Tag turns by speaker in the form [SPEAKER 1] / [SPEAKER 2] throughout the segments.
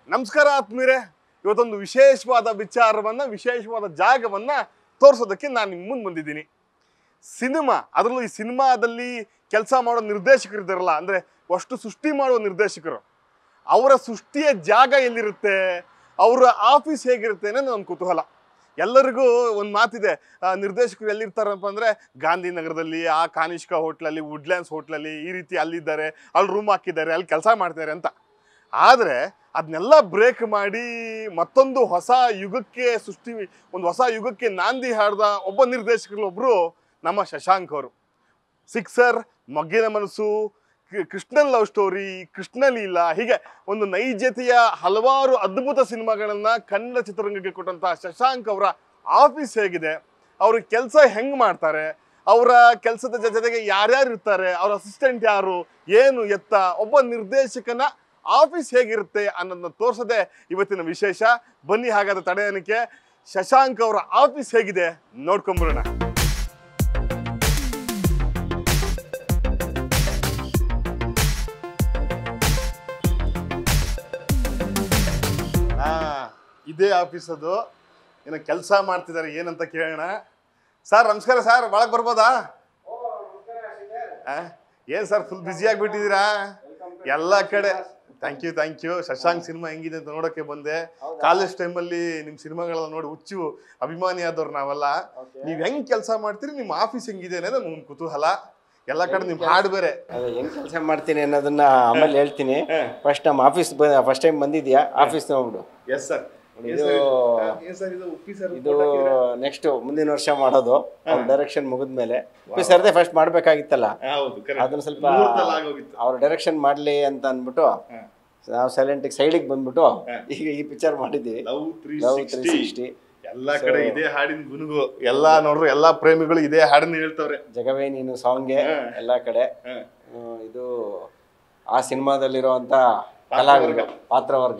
[SPEAKER 1] ನಮಸ್ಕಾರ ಆತ್ಮೀರೆ ಇವತ್ತೊಂದು ವಿಶೇಷವಾದ ವಿಚಾರವನ್ನ ವಿಶೇಷವಾದ ಜಾಗವನ್ನ ತೋರಿಸೋದಕ್ಕೆ ನಾನು ನಿಮ್ಮ ಮುಂದೆ ಬಂದಿದ್ದೀನಿ ಸಿನಿಮಾ ಅದರಲ್ಲೂ ಈ ಸಿನಿಮಾದಲ್ಲಿ ಕೆಲಸ ಮಾಡೋ ನಿರ್ದೇಶಕರು ಇದ್ದಾರಲ್ಲ ಅಂದ್ರೆ ಅಷ್ಟು ಸೃಷ್ಟಿ ಮಾಡುವ ನಿರ್ದೇಶಕರು ಅವರ ಸೃಷ್ಟಿಯ ಜಾಗ ಎಲ್ಲಿರುತ್ತೆ ಅವರ ಆಫೀಸ್ ಹೇಗಿರುತ್ತೆ ಅನ್ನೋದು ನನ್ನ ಕುತೂಹಲ ಎಲ್ಲರಿಗೂ ಒಂದು ಮಾತಿದೆ ಆ, ನಿರ್ದೇಶಕರು ಎಲ್ಲಿರ್ತಾರಪ್ಪ ಅಂದರೆ ಗಾಂಧಿನಗರದಲ್ಲಿ ಆ ಕಾನಿಷ್ಕ ಹೋಟ್ಲಲ್ಲಿ ವುಡ್ಲ್ಯಾಂಡ್ಸ್ ಹೋಟ್ಲಲ್ಲಿ ಈ ರೀತಿ ಅಲ್ಲಿದ್ದಾರೆ ಅಲ್ಲಿ ರೂಮ್ ಹಾಕಿದ್ದಾರೆ ಅಲ್ಲಿ ಕೆಲಸ ಮಾಡ್ತಾರೆ ಅಂತ ಆದರೆ ಅದನ್ನೆಲ್ಲ ಬ್ರೇಕ್ ಮಾಡಿ ಮತ್ತೊಂದು ಹೊಸ ಯುಗಕ್ಕೆ ಸೃಷ್ಟಿ ಒಂದು ಹೊಸ ಯುಗಕ್ಕೆ ನಾಂದಿ ಹಾಡ್ದ ಒಬ್ಬ ನಿರ್ದೇಶಕರೊಬ್ಬರು ನಮ್ಮ ಶಶಾಂಕ್ ಅವರು ಸಿಕ್ಸರ್ ಮಗ್ಗಿನ ಮನಸ್ಸು ಕೃ- ಕೃಷ್ಣನ್ ಲವ್ ಸ್ಟೋರಿ ಕೃಷ್ಣ ಲೀಲಾ ಹೀಗೆ ಒಂದು ನೈಜತೆಯ ಹಲವಾರು ಅದ್ಭುತ ಸಿನಿಮಾಗಳನ್ನ ಕನ್ನಡ ಚಿತ್ರರಂಗಕ್ಕೆ ಕೊಟ್ಟಂತಹ ಶಶಾಂಕ್ ಅವರ ಆಫೀಸ್ ಹೇಗಿದೆ ಅವ್ರ ಕೆಲಸ ಹೆಂಗ್ ಮಾಡ್ತಾರೆ ಅವರ ಕೆಲಸದ ಜೊತೆಗೆ ಯಾರ್ಯಾರು ಇರ್ತಾರೆ ಅವ್ರ ಅಸಿಸ್ಟೆಂಟ್ ಯಾರು ಏನು ಎತ್ತ ಒಬ್ಬ ನಿರ್ದೇಶಕನ ಆಫೀಸ್ ಹೇಗಿರುತ್ತೆ ಅನ್ನೋದನ್ನ ತೋರ್ಸದೆ ಇವತ್ತಿನ ವಿಶೇಷ ಬನ್ನಿ ಹಾಗಾದ್ರೆ ತಡೆಯನಿಕೆ ಶಶಾಂಕ್ ಅವರ ಆಫೀಸ್ ಹೇಗಿದೆ ನೋಡ್ಕೊಂಬರೋಣ ಆ, ಇದೇ ಆಫೀಸ್ ಅದು ಏನೋ ಕೆಲಸ ಮಾಡ್ತಿದ್ದಾರೆ ಏನಂತ ಕೇಳೋಣ ಸರ್ ನಮಸ್ಕಾರ ಸರ್ ಒಳಗೆ ಬರ್ಬೋದಾ ಆ, ಏನ್ ಸರ್ ಫುಲ್ ಬ್ಯುಸಿ ಆಗಿಬಿಟ್ಟಿದ್ದೀರಾ ಎಲ್ಲ ಕಡೆ thank you thank you Shashank cinema ಹೆಂಗಿದೆ ಅಂತ ನೋಡೋಕೆ ಬಂದೆ ಕಾಲೇಜ್ ಟೈಮಲ್ಲಿ ನಿಮ್ಮ ಸಿನಿಮಾಗಳನ್ನ ನೋಡಿ ಹುಚ್ಚು ಅಭಿಮಾನಿ ಆದವ್ರು ನಾವೆಲ್ಲ ನೀವು ಹೆಂಗ್ ಕೆಲಸ ಮಾಡ್ತೀರಿ ನಿಮ್ಮ ಆಫೀಸ್ ಹೆಂಗಿದೆ ಅನ್ನೋದು ನಮ್ಗೆ ಕುತೂಹಲ ಎಲ್ಲ ಕಡೆ ನಿಮ್ ಹಾಡು ಬೇರೆ
[SPEAKER 2] ಅದೇ ಹೆಂಗ್ ಕೆಲಸ ಮಾಡ್ತೀನಿ ಅನ್ನೋದನ್ನ ಆಮೇಲೆ ಹೇಳ್ತೀನಿ ಫಸ್ಟ್ ನಮ್ಮ ಆಫೀಸ್ ಫಸ್ಟ್ ಟೈಮ್ ಬಂದಿದ್ಯಾ ಆಫೀಸ್ ನೋಡ್ಬಿಡು
[SPEAKER 1] ಎಸ್ ಸರ್
[SPEAKER 2] ಇದು ಇದು ನೆಕ್ಸ್ಟ್ ಮುಂದಿನ ವರ್ಷ ಮಾಡೋದು ಅವ್ರ ಡೈರೆಕ್ಷನ್ ಮುಗಿದ್ಮೇಲೆ ಸರ್ದೇ ಫಸ್ಟ್ ಮಾಡ್ಬೇಕಾಗಿತ್ತಲ್ಲ
[SPEAKER 1] ಹೌದು
[SPEAKER 2] ಅದನ್ನ ಸ್ವಲ್ಪ
[SPEAKER 1] ಮುಹೂರ್ತದಲ್ಲಿ ಆಗೋಗಿತ್ತು.
[SPEAKER 2] ಅವ್ರ ಡೈರೆಕ್ಷನ್ ಮಾಡ್ಲಿ ಅಂತ ಅಂದ್ಬಿಟ್ಟು ನಾವು ಸೈಲೆಂಟ್ ಸೈಡಿಗೆ ಬಂದ್ಬಿಟ್ಟು ಈಗ ಈ ಪಿಕ್ಚರ್ ಮಾಡಿದ್ವಿ
[SPEAKER 1] love three
[SPEAKER 2] love three sixty
[SPEAKER 1] ಎಲ್ಲ ಕಡೆ ಇದೇ ಹಾಡಿನ ಗುನುಗು ಎಲ್ಲಾ ನೋಡ್ರು ಎಲ್ಲಾ ಪ್ರೇಮಿಗಳು ಇದೇ ಹಾಡನ್ನ ಹೇಳ್ತವ್ರೆ
[SPEAKER 2] ಜಗವೇ ನೀನು ಸಾಂಗ್ಗೆ ಎಲ್ಲ ಕಡೆ ಹ್ಮ್, ಇದು ಆ ಸಿನಿಮಾದಲ್ಲಿರುವಂತ ಕಲಾವಿದ ಪಾತ್ರವರ್ಗ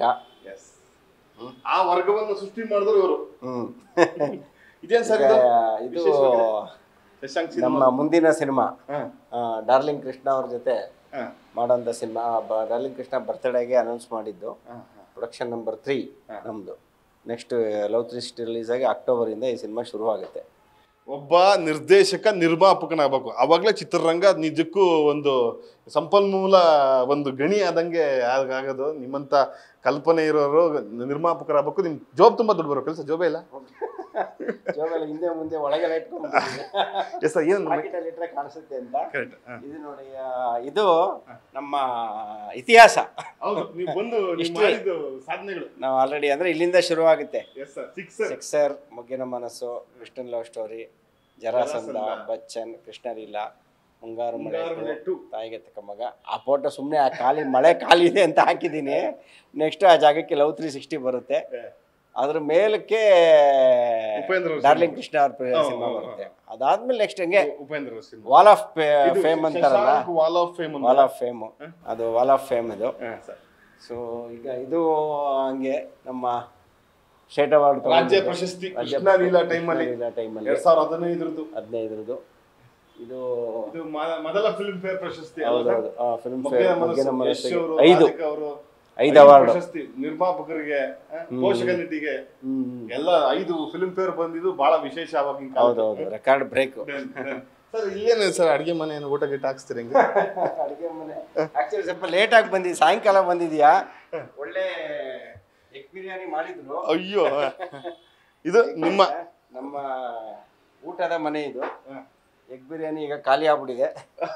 [SPEAKER 1] ಆ ವರ್ಗವನ್ನು ಸೃಷ್ಟಿ ಮಾಡಿದ್ರು ಇವರು
[SPEAKER 2] ಹ್ಮ್
[SPEAKER 1] ಇದೇನ್ ಸರ್
[SPEAKER 2] ಈಗ
[SPEAKER 1] ಇದು
[SPEAKER 2] ಇದು
[SPEAKER 1] ಶಶಾಂಕ್ ಸಿನಿಮಾ
[SPEAKER 2] ನಮ್ಮ ಮುಂದಿನ ಸಿನಿಮಾ
[SPEAKER 1] ಹಾ,
[SPEAKER 2] ಡಾರ್ಲಿಂಗ್ ಕೃಷ್ಣ ಅವ್ರ ಜೊತೆ
[SPEAKER 1] ಹಾ,
[SPEAKER 2] ಮಾಡೋಂಥ ಸಿನಿಮಾ ಡಾರ್ಲಿಂಗ್ ಕೃಷ್ಣ ಬರ್ತ್ಡೇಗೆ ಅನೌನ್ಸ್ ಮಾಡಿದ್ದು
[SPEAKER 1] ಹಾ,
[SPEAKER 2] ಪ್ರೊಡಕ್ಷನ್ ನಂಬರ್ ತ್ರೀ ನಮ್ಮದು ನೆಕ್ಸ್ಟ್ ಲವ್ ತ್ರಿಸ್ಟ್ ರಿಲೀಸ್ ಆಗಿ ಅಕ್ಟೋಬರಿಂದ ಈ ಸಿನಿಮಾ ಶುರು ಆಗುತ್ತೆ
[SPEAKER 1] ಒಬ್ಬ ನಿರ್ದೇಶಕ ನಿರ್ಮಾಪಕನಾಗಬೇಕು ಅವಾಗಲೇ ಚಿತ್ರರಂಗ ನಿಜಕ್ಕೂ ಒಂದು ಸಂಪನ್ಮೂಲ ಒಂದು ಗಣಿ ಆದಂಗೆ ಆಗ- ಆಗೋದು ನಿಮ್ಮಂತ ಕಲ್ಪನೆ ಇರೋರು ನಿರ್ಮಾಪಕರಾಗಬೇಕು ನಿಮ್ ಜೋಬ್ ತುಂಬಾ ದುಡ್ಡು ಬರೋ ಕೆಲಸ ಜೋಬೇ ಇಲ್ಲ
[SPEAKER 2] ಜೋಬಲ್ಲಿ ಹಿಂದೆ ಮುಂದೆ ಒಳಗೆಲ್ಲ ಇಟ್ಕೊಂಡು
[SPEAKER 1] ಎಸ್ ಸರ್ ಏನು
[SPEAKER 2] ಪಾಕೆಟಲ್ಲಿ ಇಟ್ರೆ ಕಾಣಿಸುತ್ತೆ ಅಂತ
[SPEAKER 1] ಕರೆಕ್ಟ್
[SPEAKER 2] ಇದು ನೋಡಿ ಆ, ಇದು ನಮ್ಮ ಇತಿಹಾಸ
[SPEAKER 1] ಹೌದು ನೀವು ಬಂದು ನೀವು
[SPEAKER 2] History.
[SPEAKER 1] ಮಾಡಿದ್ದು ಸಾಧನೆಗಳು
[SPEAKER 2] ನಾವು ಆಲ್ರೆಡಿ ಅಂದ್ರೆ ಇಲ್ಲಿಂದ ಶುರು ಆಗುತ್ತೆ
[SPEAKER 1] ಎಸ್ ಸರ್ ಸಿಕ್ಸ್
[SPEAKER 2] ಸಿಕ್ಸರ್ ಮುಗ್ಗಿನ ಮನಸ್ಸು ಕೃಷ್ಣನ್ ಲವ್ ಸ್ಟೋರಿ ಜರಾಸಂಧ
[SPEAKER 1] ಜರಾಸಂಧ.
[SPEAKER 2] ಬಚ್ಚನ್ ಕೃಷ್ಣಲೀಲಾ ಮುಂಗಾರು ಮಳೆ
[SPEAKER 1] ಮುಂಗಾರು ಮಳೆ
[SPEAKER 2] two,
[SPEAKER 1] two.
[SPEAKER 2] ತಾಯಿಗೆ ತಕ್ಕ ಮಗ ಆ ಫೋಟೋ ಸುಮ್ಮನೆ ಆ ಖಾಲಿ ಮಳೆ ಖಾಲಿ ಇದೆ ಅಂತ ಹಾಕಿದ್ದೀನಿ ನೆಕ್ಸ್ಟ್ ಆ ಜಾಗಕ್ಕೆ ಲವ್ ತ್ರೀ ಸಿಕ್ಸ್ಟಿ ಬರುತ್ತೆ ಅದ್ರ ಮೇಲಕ್ಕೆ
[SPEAKER 1] ಉಪೇಂದ್ರ ಅವ್ರ
[SPEAKER 2] ಡಾರ್ಲಿಂಗ್
[SPEAKER 1] ಸಿನಿಮಾ.
[SPEAKER 2] ಕೃಷ್ಣ ಅವ್ರ
[SPEAKER 1] ಹೌದು,
[SPEAKER 2] ಸಿನಿಮಾ
[SPEAKER 1] ಹೌದು,
[SPEAKER 2] ಬರುತ್ತೆ ಅದಾದ್ಮೇಲೆ ನೆಕ್ಸ್ಟ್ ಹಂಗೆ
[SPEAKER 1] Upendra cinema
[SPEAKER 2] wall of fame ಅಂತಾರಲ್ಲ
[SPEAKER 1] wall of fame
[SPEAKER 2] wall of fame ಅದು ವಾಲ್ ಆಫ್ ಫೇಮ್ ಇದು
[SPEAKER 1] ಸರ್
[SPEAKER 2] ಸೊ ಈಗ ಇದು ಹಂಗೆ ನಮ್ಮ ಸ್ಟೇಟ್ ಅವಾರ್ಡ್
[SPEAKER 1] ರಾಜ್ಯ ಪ್ರಶಸ್ತಿ ಕೃಷ್ಣ ಲೀಲಾ ಟೈಮಲ್ಲಿ
[SPEAKER 2] ಟೈಮಲ್ಲಿ
[SPEAKER 1] ಎರಡ್ ಸಾವಿರದ ಹದಿನೈದರದ್ದು
[SPEAKER 2] ಹದಿನೈದರದ್ದು ಇದು
[SPEAKER 1] ಇದು ಮ- ಮೊದಲ ಫಿಲ್ಮ್ ಫೇರ್ ಪ್ರಶಸ್ತಿ
[SPEAKER 2] ಹೌದೌದು ಫಿಲ್ಮ್
[SPEAKER 1] ಮಗ್ಗಿನ
[SPEAKER 2] ಫೇರ್ ಮಗ್ಗಿನ
[SPEAKER 1] ಮನಸ್ಸು, ಯಶ್
[SPEAKER 2] ಮನಸ್ಸಿಗೆ
[SPEAKER 1] ಅವರು,
[SPEAKER 2] ಐದು
[SPEAKER 1] ರಾಧಿಕಾ ಅವರು,
[SPEAKER 2] ಐದು
[SPEAKER 1] ಐದು
[SPEAKER 2] award.
[SPEAKER 1] ಪ್ರಶಸ್ತಿ ನಿರ್ಮಾಪಕರಿಗೆ ಆ, ಪೋಷಕ ನಟಿಗೆ
[SPEAKER 2] ಹ್ಮ್
[SPEAKER 1] ಎಲ್ಲ ಐದು ಫಿಲ್ಮ್ ಫೇರ್ ಬಂದಿದ್ದು ಬಹಳ ವಿಶೇಷ ಆವಾಗಿನ ಕಾಲಕ್ಕೆ.
[SPEAKER 2] ಹೌದೌದು ರೆಕಾರ್ಡ್ ಬ್ರೇಕ್
[SPEAKER 1] ಸರ್ ಇಲ್ಲೇನು ಸರ್ ಅಡಿಗೆ ಮನೆ ಏನು ಊಟ ಗಿಟ್ಟ ಹಾಕ್ಸ್ತೀರಿ ಹೆಂಗೆ
[SPEAKER 2] ಅಡಿಗೆ ಮನೆ ಆಕ್ಚುಲಿ ಸ್ವಲ್ಪ ಲೇಟ್ ಆಗಿ ಬಂದಿ ಸಾಯಂಕಾಲ ಬಂದಿದ್ಯಾ ಒಳ್ಳೆ ಎಗ್ ಬಿರಿಯಾನಿ ಮಾಡಿದ್ರು
[SPEAKER 1] ಅಯ್ಯೋ ಇದು ನಿಮ್ಮ
[SPEAKER 2] ನಮ್ಮ ಊಟದ ಮನೆ ಇದು ಎಗ್ ಬಿರಿಯಾನಿ ಈಗ ಖಾಲಿ ಆಗ್ಬಿಟ್ಟಿದೆ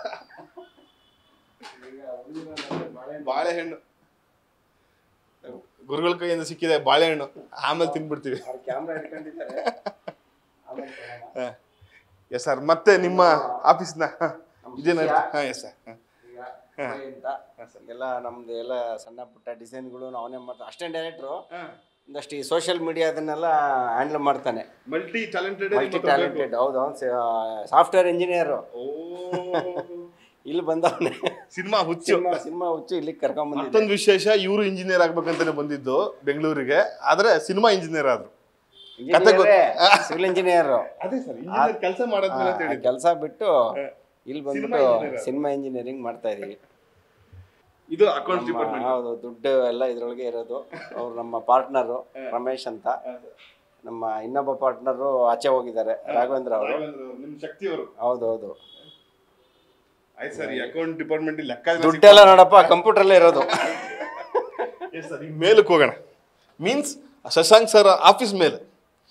[SPEAKER 2] ಈಗ ಉಳಿದಿರೋದಂದ್ರೆ ಬಾಳೆಹಣ್ಣು.
[SPEAKER 1] ಬಾಳೆಹಣ್ಣು ಗುರುಗಳ ಕೈಯಿಂದ ಸಿಕ್ಕಿದೆ ಬಾಳೆಹಣ್ಣು ಆಮೇಲೆ ತಿನ್ಬಿಡ್ತೀವಿ
[SPEAKER 2] ಅವ್ರು ಕ್ಯಾಮ್ರಾ ಇಟ್ಕೊಂಡಿದ್ದಾರೆ ಆಮೇಲೆ ತಗೊಳ್ಳೋಣ.
[SPEAKER 1] ಎಸ್ ಸರ್ ಮತ್ತೆ ನಿಮ್ಮ ಆಫೀಸ್ನ ಇದೇನ ಹಾಂ ಎಸ್ ಸರ್
[SPEAKER 2] ಈಗ ಉದಯ್ ಅಂತ ಎಲ್ಲ ನಮ್ದು ಎಲ್ಲ ಸಣ್ಣ ಪುಟ್ಟ ಡಿಸೈನ್ಗಳು ಅವನೇ ಮಾಡ್ತಾನೆ ಅಷ್ಟೇ ಡೈರೆಕ್ಟ್ರು ಒಂದಷ್ಟು ಈ ಸೋಷಿಯಲ್ ಮೀಡಿಯಾದನ್ನೆಲ್ಲ ಹ್ಯಾಂಡಲ್ ಮಾಡ್ತಾನೆ
[SPEAKER 1] ಮಲ್ಟಿ ಟ್ಯಾಲೆಂಟೆಡ್
[SPEAKER 2] ಮಲ್ಟಿ ಟ್ಯಾಲೆಂಟೆಡ್ ಹೌದು ಅವ್ನು ಸಾಫ್ಟ್ವೇರ್ ಇಂಜಿನಿಯರು
[SPEAKER 1] ಓ
[SPEAKER 2] ಇಲ್ಲಿ ಬಂದವನೇ
[SPEAKER 1] ಸಿನಿಮಾ ಹುಚ್ಚು
[SPEAKER 2] ಸಿನಿಮಾ ಸಿನಿಮಾ ಹುಚ್ಚು ಇಲ್ಲಿಗೆ ಕರ್ಕೊಂಬಂದಿದ್ದೆ
[SPEAKER 1] ಮತ್ತೊಂದು ವಿಶೇಷ ಇವರು ಇಂಜಿನಿಯರ್ ಆಗ್ಬೇಕಂತಾನೆ ಬಂದಿದ್ದು ಬೆಂಗಳೂರಿಗೆ ಆದ್ರೆ ಸಿನಿಮಾ ಇಂಜಿನಿಯರ್ ಆದ್ರು ಕತೆ ಗೊತ್ತ-
[SPEAKER 2] ಸಿವಿಲ್ ಇಂಜಿನಿಯರ್
[SPEAKER 1] ಅದೇ ಸರ್ ಇಂಜಿನಿಯರ್ ಕೆಲಸ ಮಾಡೋದ್ಮೇಲೆ ಅಂತ ಹೇಳಿದ್ದು
[SPEAKER 2] ಕೆಲಸ ಬಿಟ್ಟು ಇಲ್ಲಿ ಬಂದ್ಬಿಟ್ಟು
[SPEAKER 1] engineer.
[SPEAKER 2] ಸಿನಿಮಾ ಇಂಜಿನಿಯರಿಂಗ್ ಮಾಡ್ತಾ ಇದೀವಿ
[SPEAKER 1] ಇದು ಅಕೌಂಟ್
[SPEAKER 2] ನಮ್ಮ-
[SPEAKER 1] ಡಿಪಾರ್ಟ್ಮೆಂಟ್
[SPEAKER 2] ಹೌದು ದುಡ್ಡು ಎಲ್ಲ ಇದ್ರೊಳಗೆ ಇರೋದು ಅವ್ರು ನಮ್ಮ ಪಾರ್ಟ್ನರು ರಮೇಶ್ ಅಂತ ನಮ್ಮ ಇನ್ನೊಬ್ಬ ಪಾರ್ಟ್ನರು ಆಚೆ ಹೋಗಿದ್ದಾರೆ ರಾಘವೇಂದ್ರ ಅವರು
[SPEAKER 1] ನಿಮ್ ಶಕ್ತಿಯವರು
[SPEAKER 2] ಹೌದು ಹೌದು
[SPEAKER 1] ಆಯ್ತು ಸರ್ ಈ ಅಕೌಂಟ್ ಡಿಪಾರ್ಟ್ಮೆಂಟ್ ಲೆಕ್ಕ
[SPEAKER 2] ದುಡ್ಡೆಲ್ಲ ನೋಡಪ್ಪ ಕಂಪ್ಯೂಟರ್ಲ್ಲೇ ಇರೋದು
[SPEAKER 1] ಸರ್ ಈಗ ಮೇಲಕ್ಕೆ ಹೋಗೋಣ ಮೀನ್ಸ್ ಶಶಾಂಕ್ ಸರ್ ಆಫೀಸ್ ಮೇಲೆ